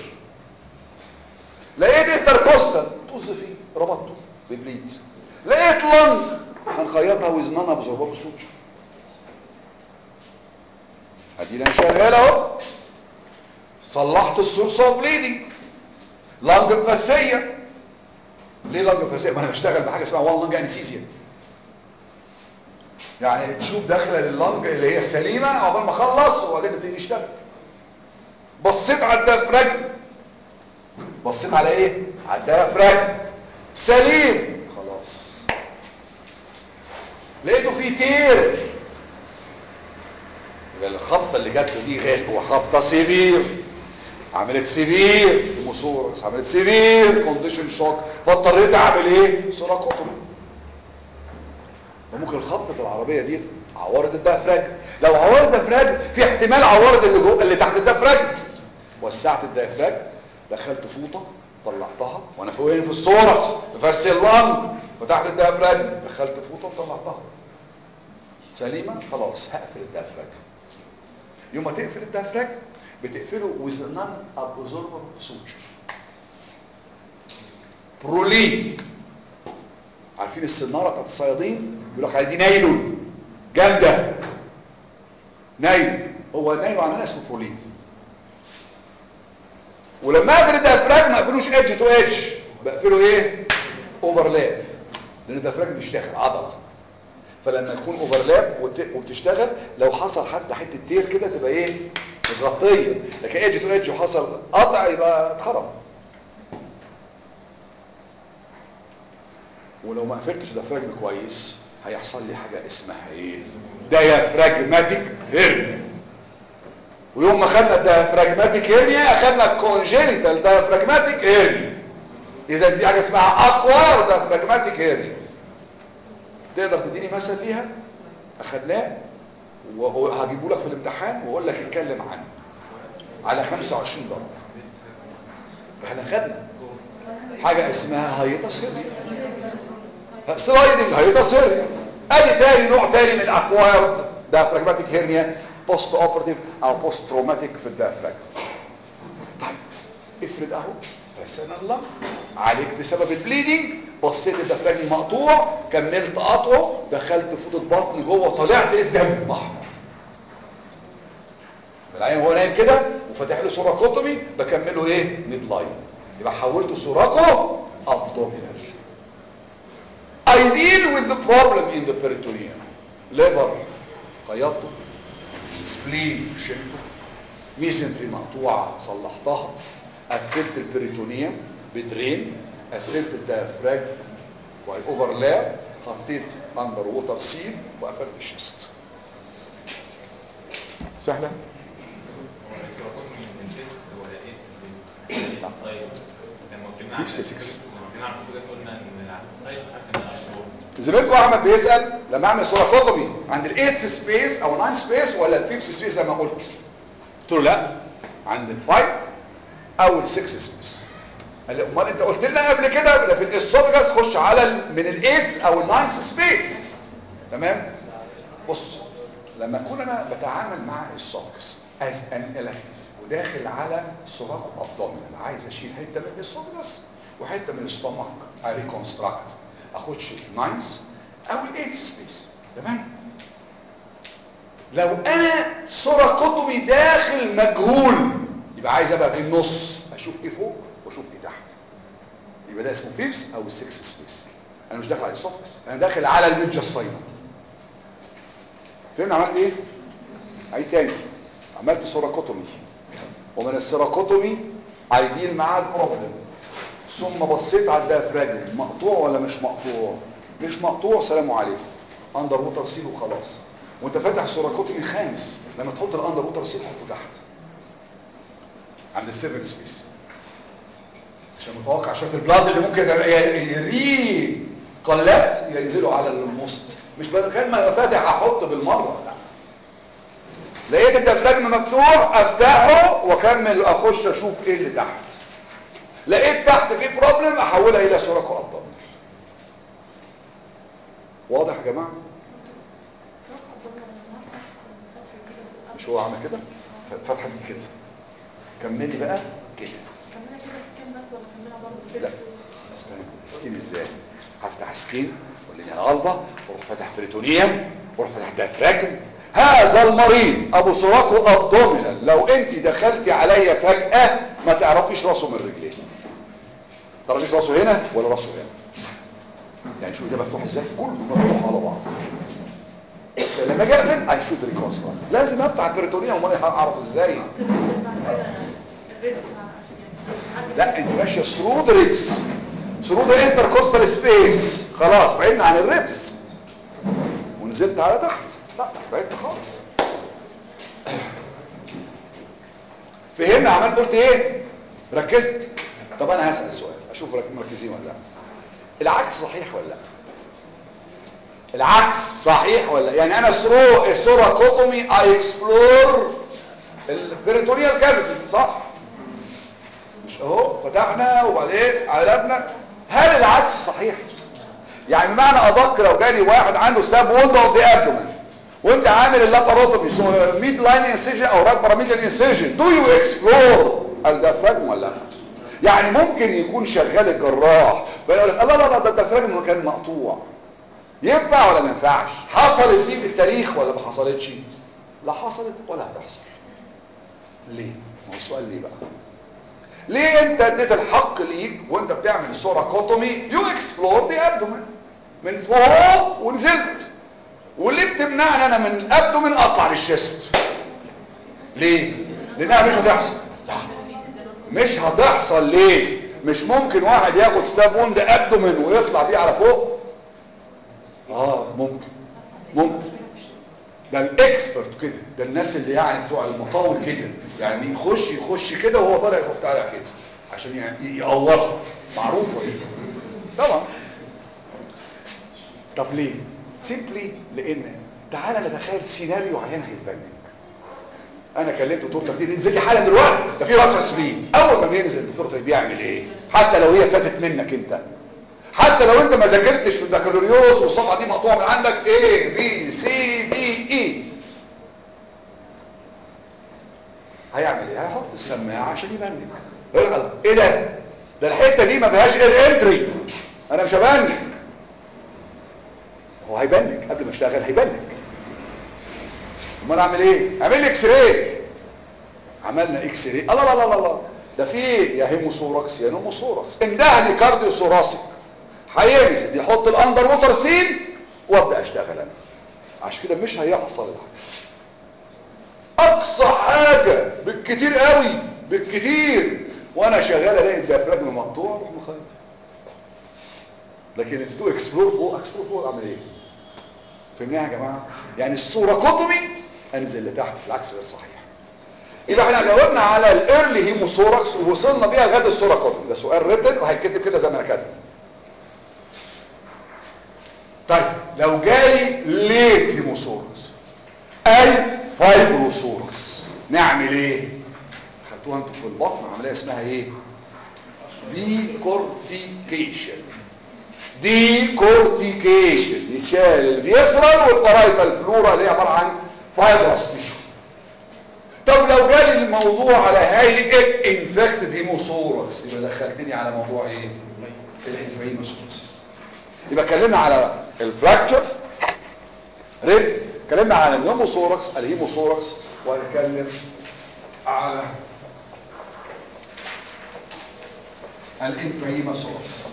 لقيت انتركوستال طز فيه ربطته ببليد لقيت لنج هنخيطها وزنانها ابزوربر سوتشر ادينا شغال اهو صلحت السورس اوف بليدنج لانج فاسيه ليه لانج فاسيه ما انا بشتغل بحاجه اسمها وان لانج انستيزيا يعني تشوف داخله لللنج اللي هي السليمه عقبال ما اخلص وبعدين نبتدي نشتغل بصيت على الديافراجم بصيت على ايه على الديافراجم سليم خلاص لقيته فيه تير يبقى الخبطه اللي جات له دي غير هو خبطه سيفير عملت سيفير هيموثوركس عملت سيفير كونديشن شوك فاضطريت اعمل ايه سوراكوتومي وممكن خبطه العربيه دي عورت الديافراجم لو عورت الديافراجم في احتمال عورت اللي جوه اللي تحت الديافراجم وسعت الديافراجم دخلت فوطه طلعتها وانا فوقين في السوركس بس اللنج فتحت الديافراجم دخلت فوطه وطلعتها سليمه خلاص هقفل الديافراجم يوم ما تقفل الديافراجم بتقفله with non absorbable suture برولين عارفين السناره بتاعت الصيادين يقول لك على دي نايلون جامده نايلون هو نايلون عندنا اسمه برولين ولما اقفل الديافراجم ما اقفلوش ايدج تو ايدج بقفله ايه اوفرلاب لان الديافراجم بيشتغل عضله فلما يكون اوفرلاب وت... وبتشتغل لو حصل حتى حته تير كده تبقى ايه متغطيه لكن ايدج تو ايدج وحصل قطع يبقى اتخرب ولو ما قفلتش ديافراجم كويس هيحصل لي حاجه اسمها ايه ديافراجماتيك هيرنيا ويوم ما خدنا الديافراجماتيك هيرنيا اخدنا الكونجينيتال ديافراجماتيك هيرنيا اذا دي حاجه اسمها اكوار ديافراجماتيك هيرنيا تقدر تديني مثل ليها اخدناه وهجيبه لك في الامتحان واقول لك اتكلم عنه على 25 درجه فاحنا خدنا حاجه اسمها هايتس هيرنيا سلايدنج هايتس هيرنيا ادي تاني نوع تاني من اكوايرد ديافراجماتيك هيرنيا بوست اوبرتيف او بوست تروماتيك في الديافراجم طيب افرض اهو فسنا الله عليك بسبب البليدنج بصيت الديافراجم مقطوع كملت قطعه دخلت فوطه بطن جوه طلعت الدم احمر العين هو نايم كده وفاتح له سوراكوتومي بكمله ايه ميد لاين يبقى حولته سوراكو ابدومينال I deal with the problem in the peritoneum liver خيطته سبلين شلته ميزنتري مقطوعه صلحتها قفلت البريتونيوم بدرين قفلت الديافراجم والاوفرلاب حطيت اندر ووتر سيل وقفلت الشيست سهله هو الكيراتومي من الفيس ولا ايدز بيس السايد لما كنا نفس سكس. لما كنا على الفوتوجاز قلنا ان السايد حتى من اشهر زميلكم احمد بيسال لما اعمل سوراكوتومي عند الايتس سبيس او ناين سبيس ولا الفيفث سبيس زي ما قلت قلت له لا عند الفايف او السكس سبيس قال لي امال انت قلت لنا قبل كده ده في الاسوفجاس خش على ال- من الايتس او الناينث سبيس تمام بص لما اكون انا بتعامل مع الاسوفجاس از ان الكتيف وداخل على سوراكو ابدومينال عايز اشيل حته من الاسوفجاس وحته من الاستومك ريكونستراكت اخدش الناينث او الايتس سبيس تمام لو انا سوراكوتومي داخل مجهول يبقى عايز ابقى في النص اشوف ايه فوق واشوف ايه تحت يبقى ده اسمه فيفس او السكس سبيس انا مش داخل على السوفكس انا داخل على الميدجاستاينم فهمنا عملت ايه عيد تاني عملت سوراكوتومي ومن السيراكوتومي هيديل معاه البروبلم ثم بصيت على الديافراجم مقطوع ولا مش مقطوع مش مقطوع سلام عليكم اندر ووتر سيل وخلاص وانت فاتح سوراكوتومي خامس لما تحط الاندر ووتر سيل حطه تحت عند السيفن سبيس عشان متوقع شويه البلاد اللي ممكن يري قلات ينزلوا على الموست مش بدل ما يبقى فاتح احط بالمره لا لقيت الديافراجم مفتوح افتحه واكمل اخش اشوف ايه اللي تحت لقيت تحت في بروبلم احولها الى سوراكو ابدومينال واضح يا جماعه مش هو عامل كده فتحه دي كده كملي بقى كده كملها كده سكين بس ولا كملها برضه لا استنى سكين ازاي هفتح سكين واللي الغلبه واروح فاتح بريتونيوم واروح فاتح ديافراجم هذا المريض ابو سراكو ابدومينال لو انت دخلتي عليا فجاه ما تعرفيش راسه من رجليه تعرفيش راسه هنا ولا راسه هنا يعني شوف ده مفتوح ازاي كله مفتوح على بعض لما اجي اقفل هيشوت ريكونستراكت لازم افتح البريتونيوم وانا هعرف ازاي لا انت ماشيه ثرو ذا ريبس ثرو ذا انتركوستال سبيس خلاص بعدنا عن الريبس ونزلت على تحت لا بعدت خالص فهمنا عملت قلت ايه ركزت طب انا هسال سؤال اشوف رك- مركزين ولا لا العكس صحيح ولا لا العكس صحيح ولا لا؟ يعني انا ثرو السوراكوتومي اي اكسبلور البريتونيال كافيتي صح مش اهو فتحنا وبعدين قلبنا هل العكس صحيح يعني بمعنى ادق لو جالي واحد عنده ستاب وولد اوف ذا ابدومن وانت عامل اللاباروتومي سو ميد لاين انسيجن او رايت باراميدال انسيجن دو يو اكسبلور الديافراجم ولا لا يعني ممكن يكون شغال الجراح فيقول لك الله لا لا ده الديافراجم كان مقطوع ينفع ولا ما ينفعش حصلت دي في التاريخ ولا ما حصلتش لا حصلت ولا هتحصل ليه ما هو السؤال ليه بقى ليه انت اديت الحق ليك وانت بتعمل سوراكوتومي يو اكسبلور دي ابدومن من فوق ونزلت وليه بتمنعني انا من الابدومن اطلع للشيست ليه لانها مش هتحصل لا مش هتحصل ليه مش ممكن واحد ياخد ستاب ووند ابدومن ويطلع بيه على فوق اه ممكن ممكن ده الاكسبرت كده ده الناس اللي يعني بتوع المطاوي كده يعني يخش يخش كده وهو طالع يروح طالع كده عشان يعني يقورها معروفه دي طبعا طب ليه سيمبلي لان تعالى نتخيل سيناريو عيان هيتبنك انا كلمت دكتور تخدير انزل لي حالا دلوقتي ده في رابطه سبرين اول ما بينزل الدكتور تخدير بيعمل ايه حتى لو هي فاتت منك انت حتى لو انت ما ذاكرتش في البكالوريوس والصفحه دي مقطوعه من عندك A B C D E هيعمل ايه هيحط السماعه عشان يبنك يقول لك ايه ده ده الحته دي ما فيهاش اير انتري انا مش هبنك هو هيبنك قبل ما اشتغل هيبنك امال اعمل ايه اعمل لي اكس راي عملنا اكس راي الله لا لا لا لا ده في يا هيموثوركس يا نوموثوركس انده لي كارديو ثوراسيك هينزل يحط الاندر ووتر سين وابدا اشتغل انا عشان كده مش هيحصل العكس اقصى حاجة بالكتير قوي بالكتير وانا شغال الاقي الديافراجم مقطوع اروح مخيط لكن انت تو اكسبلور فوق اكسبلور فوق اعمل ايه فهمناها يا جماعه يعني الصوره كوتومي انزل لتحت العكس غير صحيح يبقى احنا جاوبنا على الايرلي هيموثوركس ووصلنا بيها لغايه الصوره كوتومي ده سؤال ريتن وهيتكتب كده زي ما انا كاتب طيب لو جالي ليت هيموثوركس اي فايبروثوركس نعمل ايه خدتوها انتوا في البطن عمليه اسمها ايه دي كورتيكيشن دي كورتيكيشن يتشال الفيسرال والبرايتال فلورا اللي هي عباره عن فايبرس تيشو طب لو جالي الموضوع على هيئه انفكتد هيموثوركس يبقى دخلتني على موضوع ايه الانفيموثوركس يبقى اتكلمنا على الفراكتشر ريب اتكلمنا على النيوموثوركس الهيموثوركس وهنتكلم على الانفيموثوركس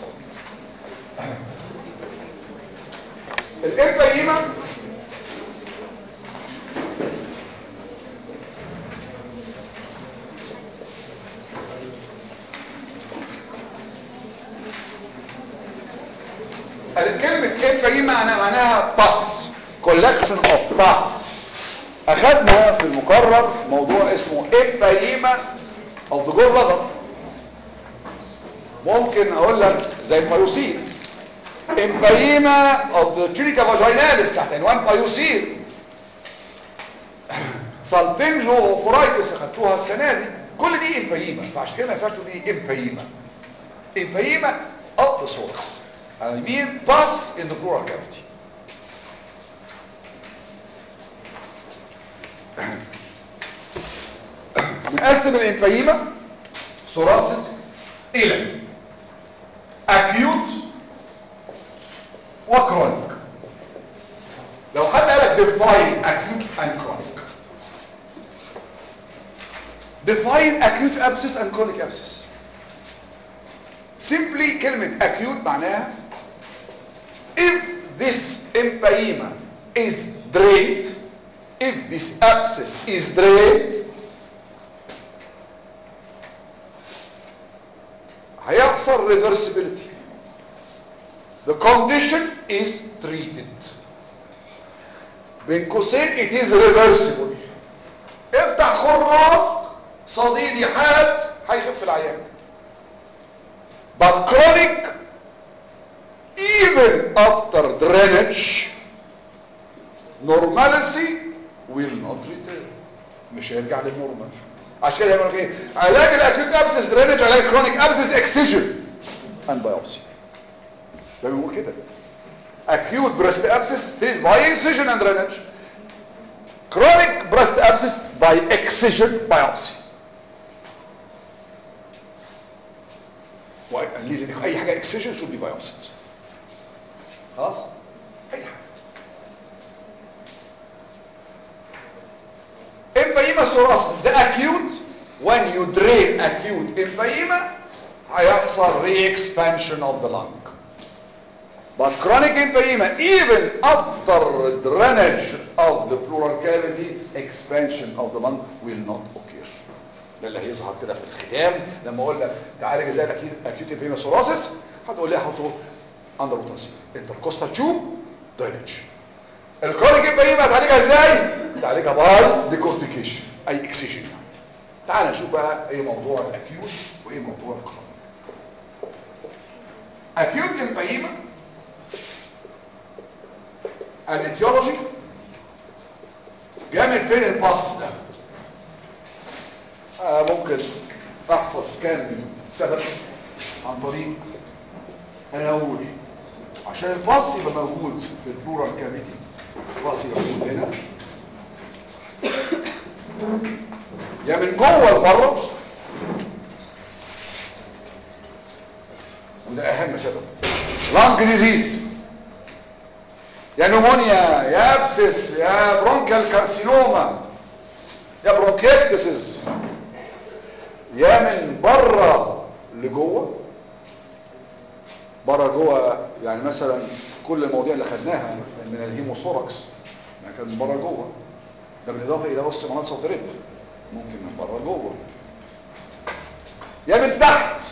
الانفيما الكلمة انفيما معناها معناها باس collection of باس اخذنا في المقرر موضوع اسمه انفيما of the gallbladder ممكن اقول لك زي بايوسين امبايما of the tunica vaginalis تحت عنوان بايوسين سالبنجو اوفرايتس اخدتوها السنه دي كل دي امبايما فعشان كده ما ينفعش تقول دي امبايما امبايما of the thorax I mean pus in the pleural cavity بنقسم الامبايما ثوراسيس الى acute وكرونيك لو حد قالك define acute and chronic define acute abscess and chronic abscess simply كلمة acute معناها if this empyema is drained if this abscess is drained هيحصل reversibility the condition is treated بين قوسين it is reversible افتح خراج صديد يحاد هيخف العيان but chronic even after drainage normalcy will not return مش هيرجع للنورمال عشان كده يقول لك ايه علاج الاكيوت ابسس درينج علاج كرونيك ابسس اكسجن اند بايوبسي ده بيقول كده acute breast abscess treated by incision and drainage chronic breast abscess by excision biopsy وقال لي لك اي حاجه excision should be biopsied خلاص اي حاجه empyema psoriasis ده acute when you drain acute empyema هيحصل re-expansion of the lung but chronic empyema even after drainage of the pleural cavity expansion of the lung will not occur ده اللي هيظهر كده في الختام لما اقول لك تعالج ازاي الاكيوت empyema psoriasis هتقول لي هحطه اندر روتنسي انتركوستال تيوب درينج الكرونيك empyema هتعالجها ازاي تعالجها باي ديكورتيكيشن اي اكسجين تعال نشوف بقى ايه موضوع الاكيوت وايه موضوع الكرونيك اكيوت empyema الاتيولوجي جاء من فين الباص ده آه ممكن احفظ كام سبب عن طريق انا اقول عشان الباص يبقى موجود في البلورال كافيتي الباص يبقى موجود هنا يا من جوه لبره وده اهم سبب لانج ديزيز يا نمونيا يا ابسس يا برونكال كارسينوما يا برونكيكتسز يا من بره لجوه بره جوه يعني مثلا كل المواضيع اللي خدناها من الهيموثوركس ما كان بره جوه ده بالاضافه الى قص مناصه وترب ممكن من بره لجوه يا من تحت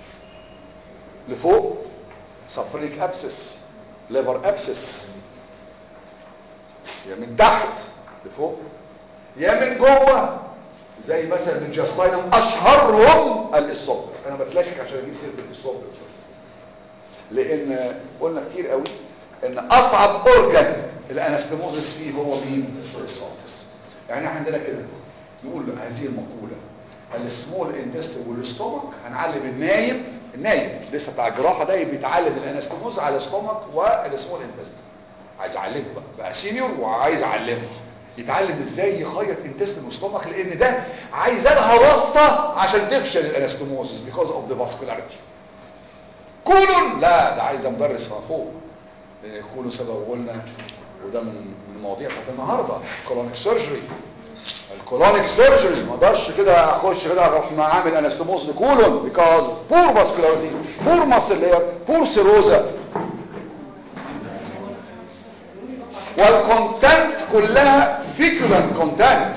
لفوق سفريك ابسس ليفر ابسس يا من تحت لفوق يا من جوه زي مثلا الجاستاينم اشهرهم الاسوبس انا بتلكك عشان اجيب سيره الاسوبس بس لان قلنا كتير قوي ان اصعب اورجان الانستموزس فيه هو مين الاسوبس يعني احنا عندنا كده نقول هذه المقوله السمول انتست والاستومك هنعلم النايب النايب لسه بتاع الجراحه ده بيتعلم الانستموز على الاستومك والسمول انتست عايز اعلمه بقى بقى سينيور وعايز اعلمه يتعلم ازاي يخيط انتستين وستومك لان ده عايز لها واسطه عشان تفشل الانستموزس بيكوز اوف ذا فاسكولاريتي كولون لا ده عايزه مدرس من فوق لان كولون سبب قلنا وده من المواضيع بتاعت النهارده كولونيك سيرجري الكولونيك سيرجري ما اقدرش كده اخش كده اروح عامل انستموز لكولون بيكوز بور فاسكولاريتي بور ماسل لير بور سيروزا والكونتنت كلها فيكولان كونتنت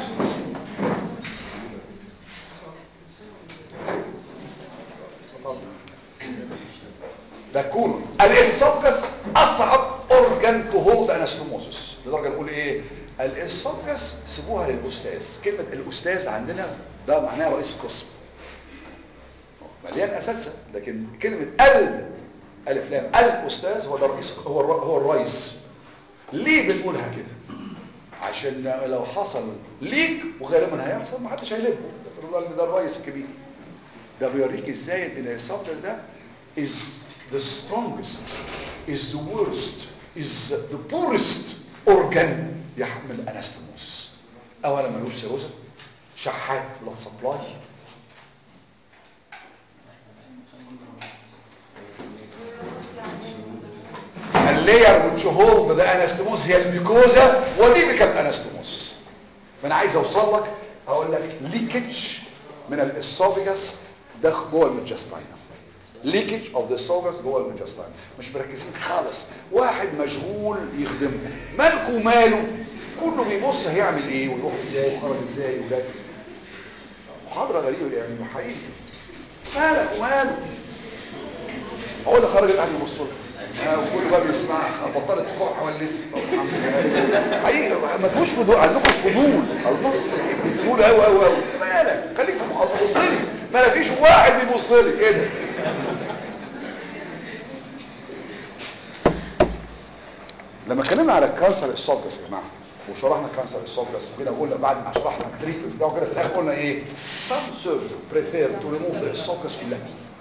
ده كولون الاسوكس اصعب اورجان تو هولد انستموزس لدرجه نقول ايه الاسوكس سيبوها للاستاذ كلمه الاستاذ عندنا ده معناها رئيس قسم مليان اساتذه لكن كلمه ال الف لام الاستاذ هو ده الرئيس هو الر- هو الرئيس ليه بنقولها كده عشان لو حصل ليك وغالبا هيحصل ما حدش هيلبه ده ده الرئيس الكبير ده بيوريك ازاي ان السبتس ده is the strongest is the worst is the poorest organ يحمل انستموسس اولا ملوش سيروزا شحات بلاد سبلاي اللير which hold the انستموس هي الميكوزا ودي كانت انستموس فانا عايز اوصل لك اقول لك ليكج من الاسوفيجاس ده جوه الميجستاينم ليكج اوف ذا اسوفيجاس جوه الميجستاينم مش مركزين خالص واحد مشغول يخدمكم مالكوا ماله كله بيبص هيعمل ايه ويروح ازاي وخرج ازاي وجاي محاضره غريبه يعني حقيقي مالك وماله هو اللي خرج الاهل يبص له آه، وكل بقى بيسمع بطلت كح ولا لسه طب الحمد لله حقيقي ما تبقوش فضول عندكم فضول النص فضول قوي قوي قوي مالك خليك في المحاضره بص لي ما فيش واحد بيبص لي ايه ده لما اتكلمنا على الكانسر الاسوفجس يا جماعه وشرحنا كانسر الاسوفجس وكده قلنا بعد ما شرحنا التريتمنت بتاعه كده في الاخر قلنا ايه some surgeon prefer to remove the esophagus كلها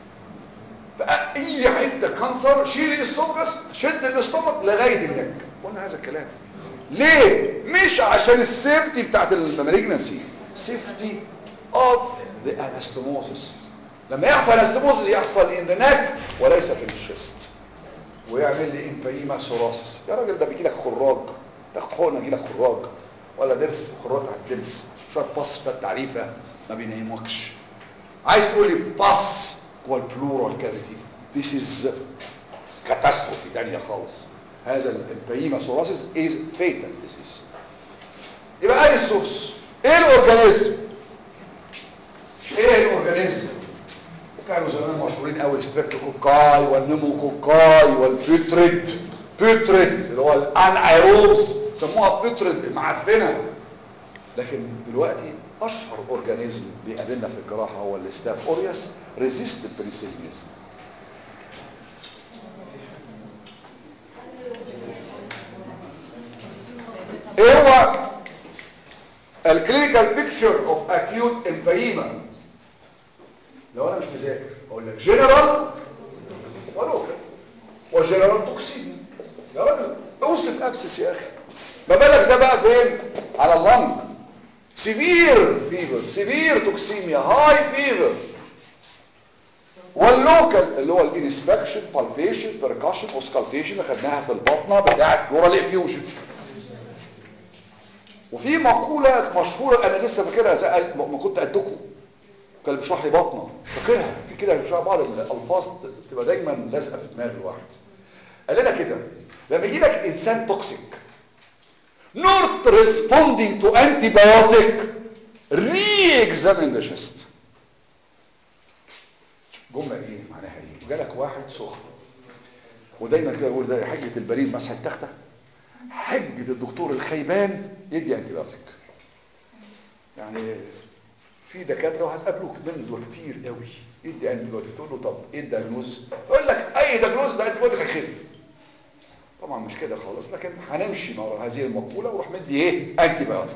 فاي حته كانسر شيل الاسوفجس شد الاستومك لغايه النك قلنا هذا الكلام ليه مش عشان السيفتي بتاعت المالجنسي سيفتي اوف ذا انستموزس لما يحصل انستموزس يحصل ان ذا نك وليس في الشيست ويعمل لي امفيما سوراسس يا راجل ده بيجي لك خراج تاخد حقنه يجي لك خراج ولا درس خراج على الدرس شويه باص في التعريفه ما بينيموكش عايز تقول لي باص جوه البلورال كافيتي ذيس از كاتاستروفي تانية خالص هذا الامفيما سوراسس از فيتال ديزيز يبقى ادي السورس ايه الاورجانيزم ايه الاورجانيزم كانوا زمان مشهورين قوي الستريبتوكوكاي والنموكوكاي والبيوتريد بيوتريد اللي هو الانايروبس سموها بيوتريد المعفنه لكن دلوقتي اشهر اورجانيزم بيقابلنا في الجراحه هو الستاف اوريوس ريزيست بنسلينيز ايه هو الكلينيكال بيكتشر اوف اكيوت امبايما لو انا مش مذاكر اقول لك جنرال ولوكال وجنرال توكسين يا راجل اوصف ابسس يا اخي ما بالك ده بقى فين على اللنج سيفير فيفر سيفير توكسيميا هاي فيفر واللوكال اللي هو الانسبكشن بالفيشن بركاشن اوسكالتيشن اللي خدناها في البطنه بتاعه بلورال افيوجن وفي مقوله مشهوره انا لسه فاكرها زي ما كنت ادكم كان بيشرح لي بطنه فاكرها في كده بيشرح بعض الالفاظ تبقى دايما لازقه في دماغ الواحد قال لنا كده لما يجي لك انسان توكسيك not responding to antibiotic re-examine the chest جملة ايه معناها ايه جالك واحد سخن ودايما كده بقول ده حجة البريد مسح التختة حجة الدكتور الخيبان يدي انتبيوتيك يعني في دكاترة وهتقابلوك من دول كتير قوي يدي انتبيوتيك تقول له طب ايه الدياجنوز يقول لك اي دياجنوز ده انتبيوتيك هيخف طبعا مش كده خالص لكن هنمشي مع هذه المقولة وروح مدي ايه انتبيوتيك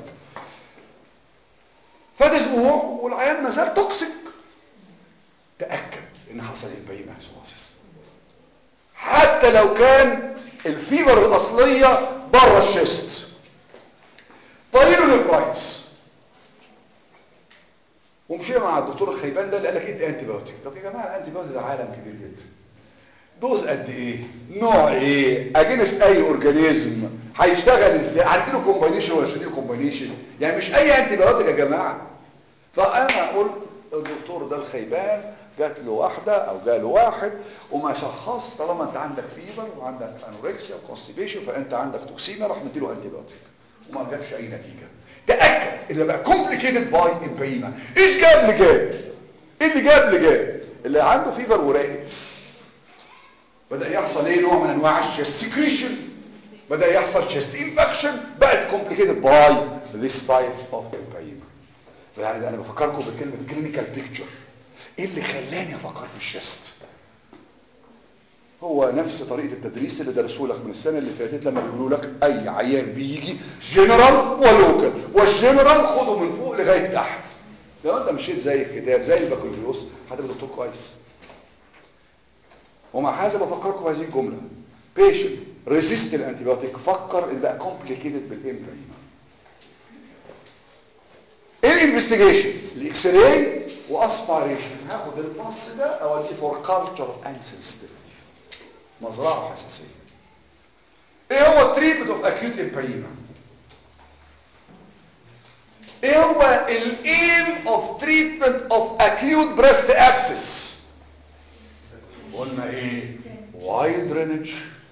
فات اسبوع والعيان ما زال توكسيك تأكد ان حصل البيمة سواسس حتى لو كان الفيبر الأصلية بره الشيست طيله نفرايتس ومشينا مع الدكتور الخيبان ده اللي قال لك ادي انتي بايوتيك طب يا جماعه الانتي بايوتيك ده عالم كبير جدا دوز قد ايه نوع ايه اجنست اي اورجانيزم هيشتغل ازاي هديله كومباينيشن ولا مش هديله كومباينيشن يعني مش اي انتي بايوتيك يا جماعه فانا قلت الدكتور ده الخيبان جات له واحدة او جاله واحد وما شخص طالما انت عندك فيبر وعندك انوركسيا وكونستيبيشن فانت عندك توكسيميا راح مديله انتي بايوتيك وما جابش اي نتيجة تأكد ان بقى كومبليكيتد باي امبيما ايش جاب اللي جاب ايه اللي جاب اللي جاب اللي عنده فيبر وراقد بدأ يحصل ايه نوع من انواع الشيست سكريشن بدأ يحصل شيست انفكشن بقت كومبليكيتد باي this type of امبيما يعني انا بفكركم بكلمة كلينيكال بيكتشر ايه اللي خلاني افكر في الشيست هو نفس طريقة التدريس اللي درسوه لك من السنة اللي فاتت لما بيقولوا لك اي عيان بيجي جنرال ولوكال والجنرال خده من فوق لغاية تحت لو انت مشيت زي الكتاب زي البكالوريوس هتبقى دكتور كويس ومع هذا بفكركم بهذه الجملة patient resist الانتيبيوتيك فكر ان بقى complicated بالامبريما ايه الانفستيجيشن الاكس راي واسبيريشن هاخد الباص ده اوديه فور كالتشر اند سنسيتيفيتي مزرعه حساسيه ايه هو التريتمنت اوف اكيوت امبريما ايه هو الايم اوف تريتمنت اوف اكيوت بريست ابسس قلنا ايه وايد درينج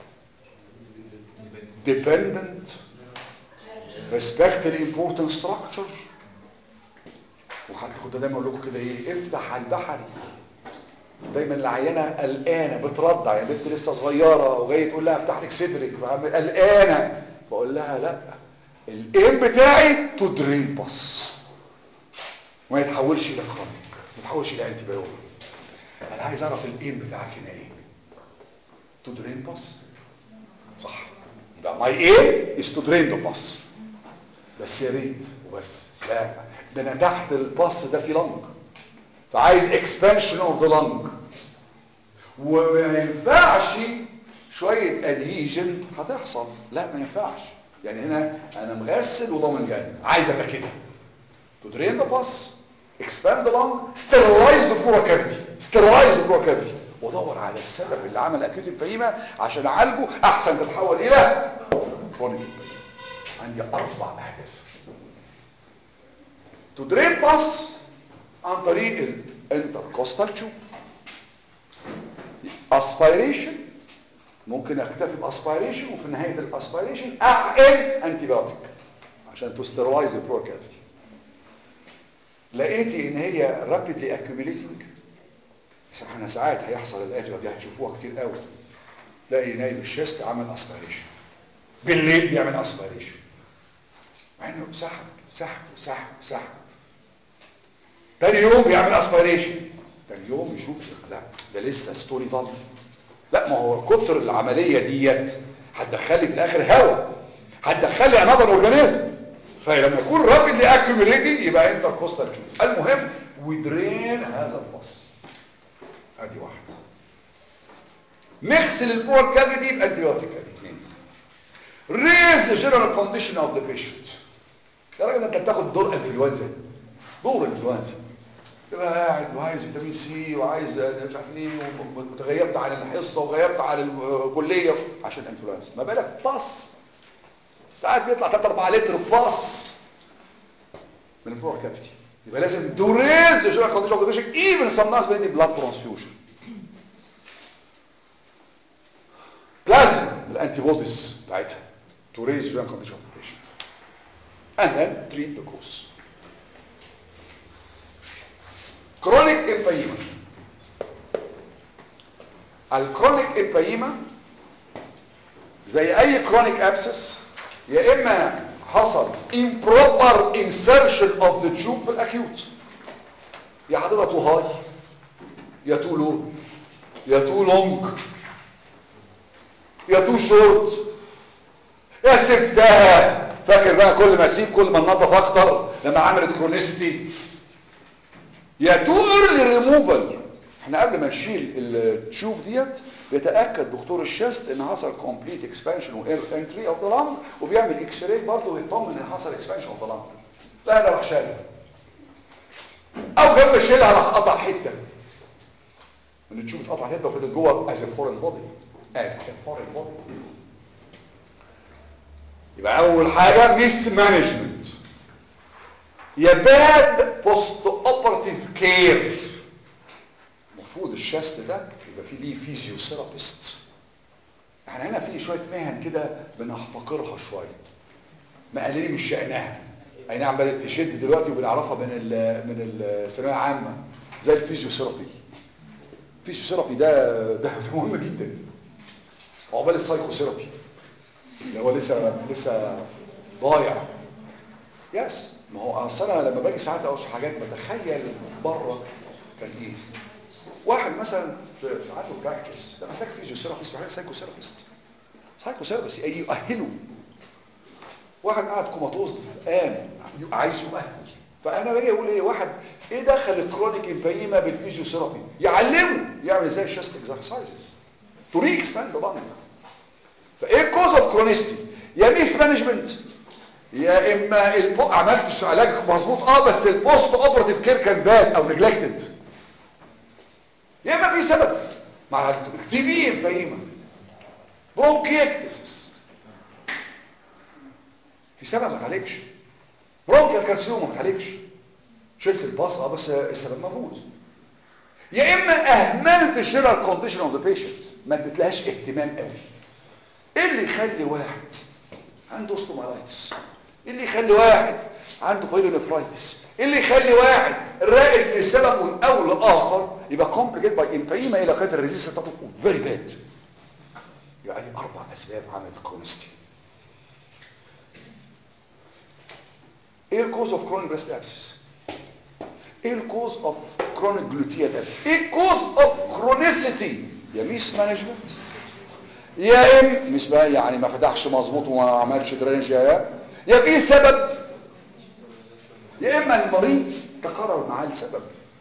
dependent respect the important structure وحتى كنت دايما اقول لكم كده ايه افتح على البحري دايما العيانه قلقانه بترضع يعني بنت لسه صغيره وجاي تقول لها افتح لك صدرك قلقانه بقول لها لا الايم بتاعي تو درين باس وما يتحولش الى كرونيك ما يتحولش الى انتي بايوتيك انا عايز اعرف الايم بتاعك هنا ايه تو درين باس صح يبقى ماي ايم از تو درين ذا باس بس يا ريت وبس لا ده انا تحت الباص ده في لنج فعايز اكسبانشن اوف ذا لنج وما ينفعش شويه ادهيجن هتحصل لا ما ينفعش يعني هنا انا مغسل وضامن جنب عايز ابقى كده تو درين ذا باص expand the lung sterilize the pleural cavity sterilize the pleural cavity وادور على السبب اللي عمل اكيوت البهيمه عشان اعالجه احسن تتحول الى كرونيك البهيمه عندي اربع اهداف تو درين باس عن طريق الانتركوستال تشوب اسبيريشن ممكن اكتفي باسبيريشن وفي نهايه الاسبيريشن احقن انتي بايوتيك عشان تسترلايز البلور كافيتي لقيتي ان هي رابيدلي اكيوميليتنج احنا ساعات هيحصل الاتي ودي هتشوفوها كتير قوي تلاقي نايب الشيست عمل اسبيريشن بالليل بيعمل اسبيريشن مع انه سحب سحب سحب سحب تاني يوم بيعمل اسبيريشن تاني يوم يشوف لا ده لسه ستوري ضل لا ما هو كتر العمليه ديت هتدخلي في الاخر هواء هتدخلي انذر اورجانيزم فلما يكون رابيدلي اكيوميليتنج يبقى انتر كوستال تشوب المهم ودرين هذا الفصل ادي واحد نغسل البور كافيتي بانتيبيوتيك ادي اثنين ريز جنرال كونديشن اوف ذا بيشنت يا راجل انت بتاخد دور انفلونزا دور انفلونزا تبقى قاعد وعايز فيتامين سي وعايز مش عارف ايه وتغيبت عن الحصه وغيبت عن الكليه عشان انفلونزا ما بالك باص ساعات بيطلع 3 4 لتر باص من البور كافيتي يبقى لازم دوريز جنرال كونديشن اوف ذا بيشنت ايفن سم ناس بيدي بلاد ترانسفيوجن بلازما الانتي بوديز بتاعتها تو ريز جنرال كونديشن اوف ذا بيشنت and then treat the cause chronic empyema الكرونيك empyema زي اي chronic abscess يا اما حصل improper insertion of the tube في الاكيوت يا حضرتك تو هاي يا تو لو يا تو لونج يا تو شورت يا سبتها فاكر بقى كل ما اسيب كل ما النظف اكتر لما عملت كرونيستي يا تو ايرلي ريموفال احنا قبل ما نشيل التيوب ديت بيتاكد دكتور الشست ان حصل كومبليت اكسبانشن واير انتري اوف ذا لانج وبيعمل اكس راي برضه ويطمن ان حصل اكسبانشن اوف ذا لانج لا ده راح شالها او جنب شيلها راح قطع حته من التيوب اتقطع حته وفضلت جوه از فورين بودي از فورين بودي يبقى اول حاجه ميس مانجمنت يا باد بوست اوبراتيف كير المفروض الشست ده يبقى فيه ليه فيزيوثيرابيست احنا هنا في شويه مهن كده بنحتقرها شويه مقللين من شأنها اي نعم بدات تشد دلوقتي وبنعرفها من ال من الثانويه العامه زي الفيزيوثيرابي الفيزيوثيرابي ده ده مهم جدا عقبال السايكوثيرابي اللي هو لسه لسه ضايع يس ما هو اصل انا لما باجي ساعات اوش حاجات بتخيل بره كان ايه واحد مثلا في عنده فراكتشرز ده محتاج فيزيوثيرابيست وحاجه سايكوثيرابيست سايكوثيرابيست يؤهله واحد قاعد كوماتوز قام عايز يؤهل فانا باجي اقول ايه واحد ايه دخل الكرونيك امبايما بالفيزيوثيرابي يعلمه يعمل ازاي شيست اكسرسايزز تو ري اكسباند ذا لانج فايه الكوز اوف كرونيستي يا ميس مانجمنت يا اما البو... عملت علاج مظبوط اه بس البوست اوبراتيف كير كان باد او نجلكتد يا اما في سبب مع تي بي امبايما برونكيكتسس في سبب ما تعالجش برونكيال كارسيوما ما تعالجش شلت الباص اه بس السبب موجود يا اما اهملت الجنرال كونديشن اوف ذا بيشنت ما اديتلهاش اهتمام قوي ايه اللي يخلي واحد عنده اوستومالايتس ايه اللي يخلي واحد عنده بايلونيفرايتس ايه اللي يخلي واحد راقد لسبب او لاخر يبقى كومبليكيت باي امبايما الى قدر الريزيست بتاعته فيري باد يبقى دي اربع اسباب عملت الكرونستي ايه الكوز اوف كرونيك بريست ابسس ايه الكوز اوف كرونيك جلوتيال ابسس ايه الكوز اوف كرونيسيتي يا ميس مانجمنت يا ام مش بقى يعني ما فتحش مظبوط وما عملش درينج يا يا في سبب يا اما المريض تكرر معاه السبب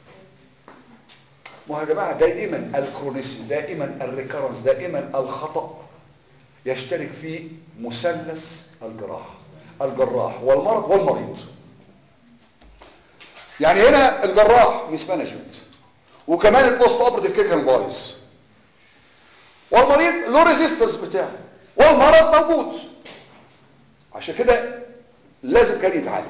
ما يا جماعه دائما الكرونيسي دائما الريكرنس دائما الخطا يشترك فيه مثلث الجراح الجراح والمرض والمريض يعني هنا الجراح ميس مانجمنت وكمان البوست اوبرتيف كير كان بايظ والمريض له ريزيستنس بتاعه والمرض موجود عشان كده لازم كان يتعالج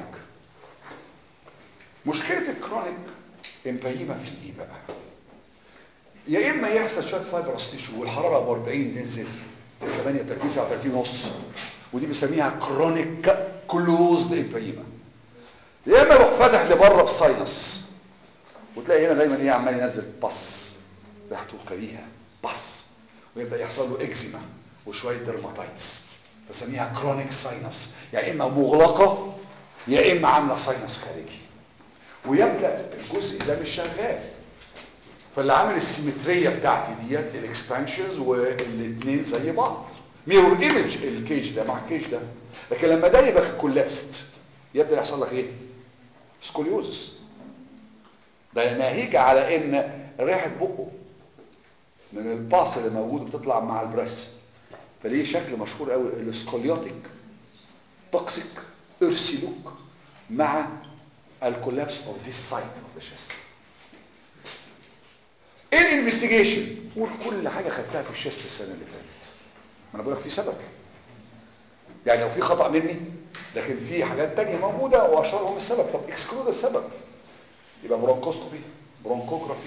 مشكله الكرونيك امبايما في ايه بقى يا اما يحصل شويه فايبرس تيشو والحراره ب 40 تنزل 38 39 ونص ودي بنسميها كرونيك كلوزد امبايما يا اما يروح فاتح لبره بساينس وتلاقي هنا دايما ايه عمال ينزل بص ريحته كريهه بص ويبدا يحصل له اكزيما وشويه ديرماتايتس فسميها كرونيك ساينس يعني اما مغلقه يا اما عامله ساينس خارجي ويبدا الجزء ده مش شغال فاللي عامل السيمتريه بتاعتي ديت الاكسبانشنز والاثنين زي بعض ميرور ايمج الكيج ده مع الكيج ده لكن لما ده يبقى كولابست يبدا يحصل لك ايه سكوليوزس ده ناهيك على ان ريحه بقه من الباص اللي موجود بتطلع مع البريس فليه شكل مشهور قوي السكوليوتيك توكسيك ارسلوك مع الكولابس اوف ذيس سايت اوف ذا شيست ايه الانفستيجيشن قول كل حاجه خدتها في الشيست السنه اللي فاتت ما انا بقول لك في سبب يعني لو في خطا مني لكن في حاجات تانية موجوده واشهرهم السبب طب اكسكلود السبب يبقى برونكوسكوبي برونكوجرافي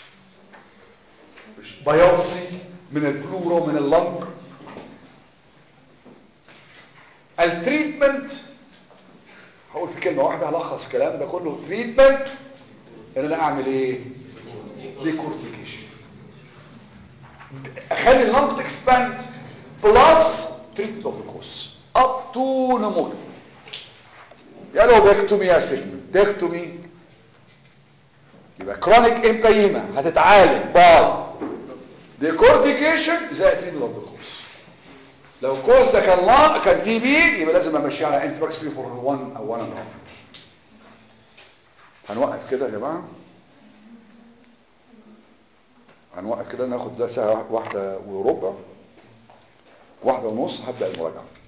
بايوبسي من البلورو من اللنج التريتمنت هقول في كلمه واحده هلخص الكلام ده كله تريتمنت ان انا اعمل ايه ديكورتيكيشن اخلي اللنج اكسباند بلس تريتمنت اوف ذا كوز اب تو نموت يا لو بيكتومي يا سلمى بيكتومي يبقى كرونيك امبايما هتتعالج باي ديكورتيكيشن زائد تريتمنت اوف ذا كوز لو الكوز ده كان لا كان تي بي يبقى لازم امشي على انتي باكس فور 1 او 1 اند هاف هنوقف كده يا جماعه هنوقف كده ناخد ده ساعه واحده وربع واحده ونص هبدا المراجعه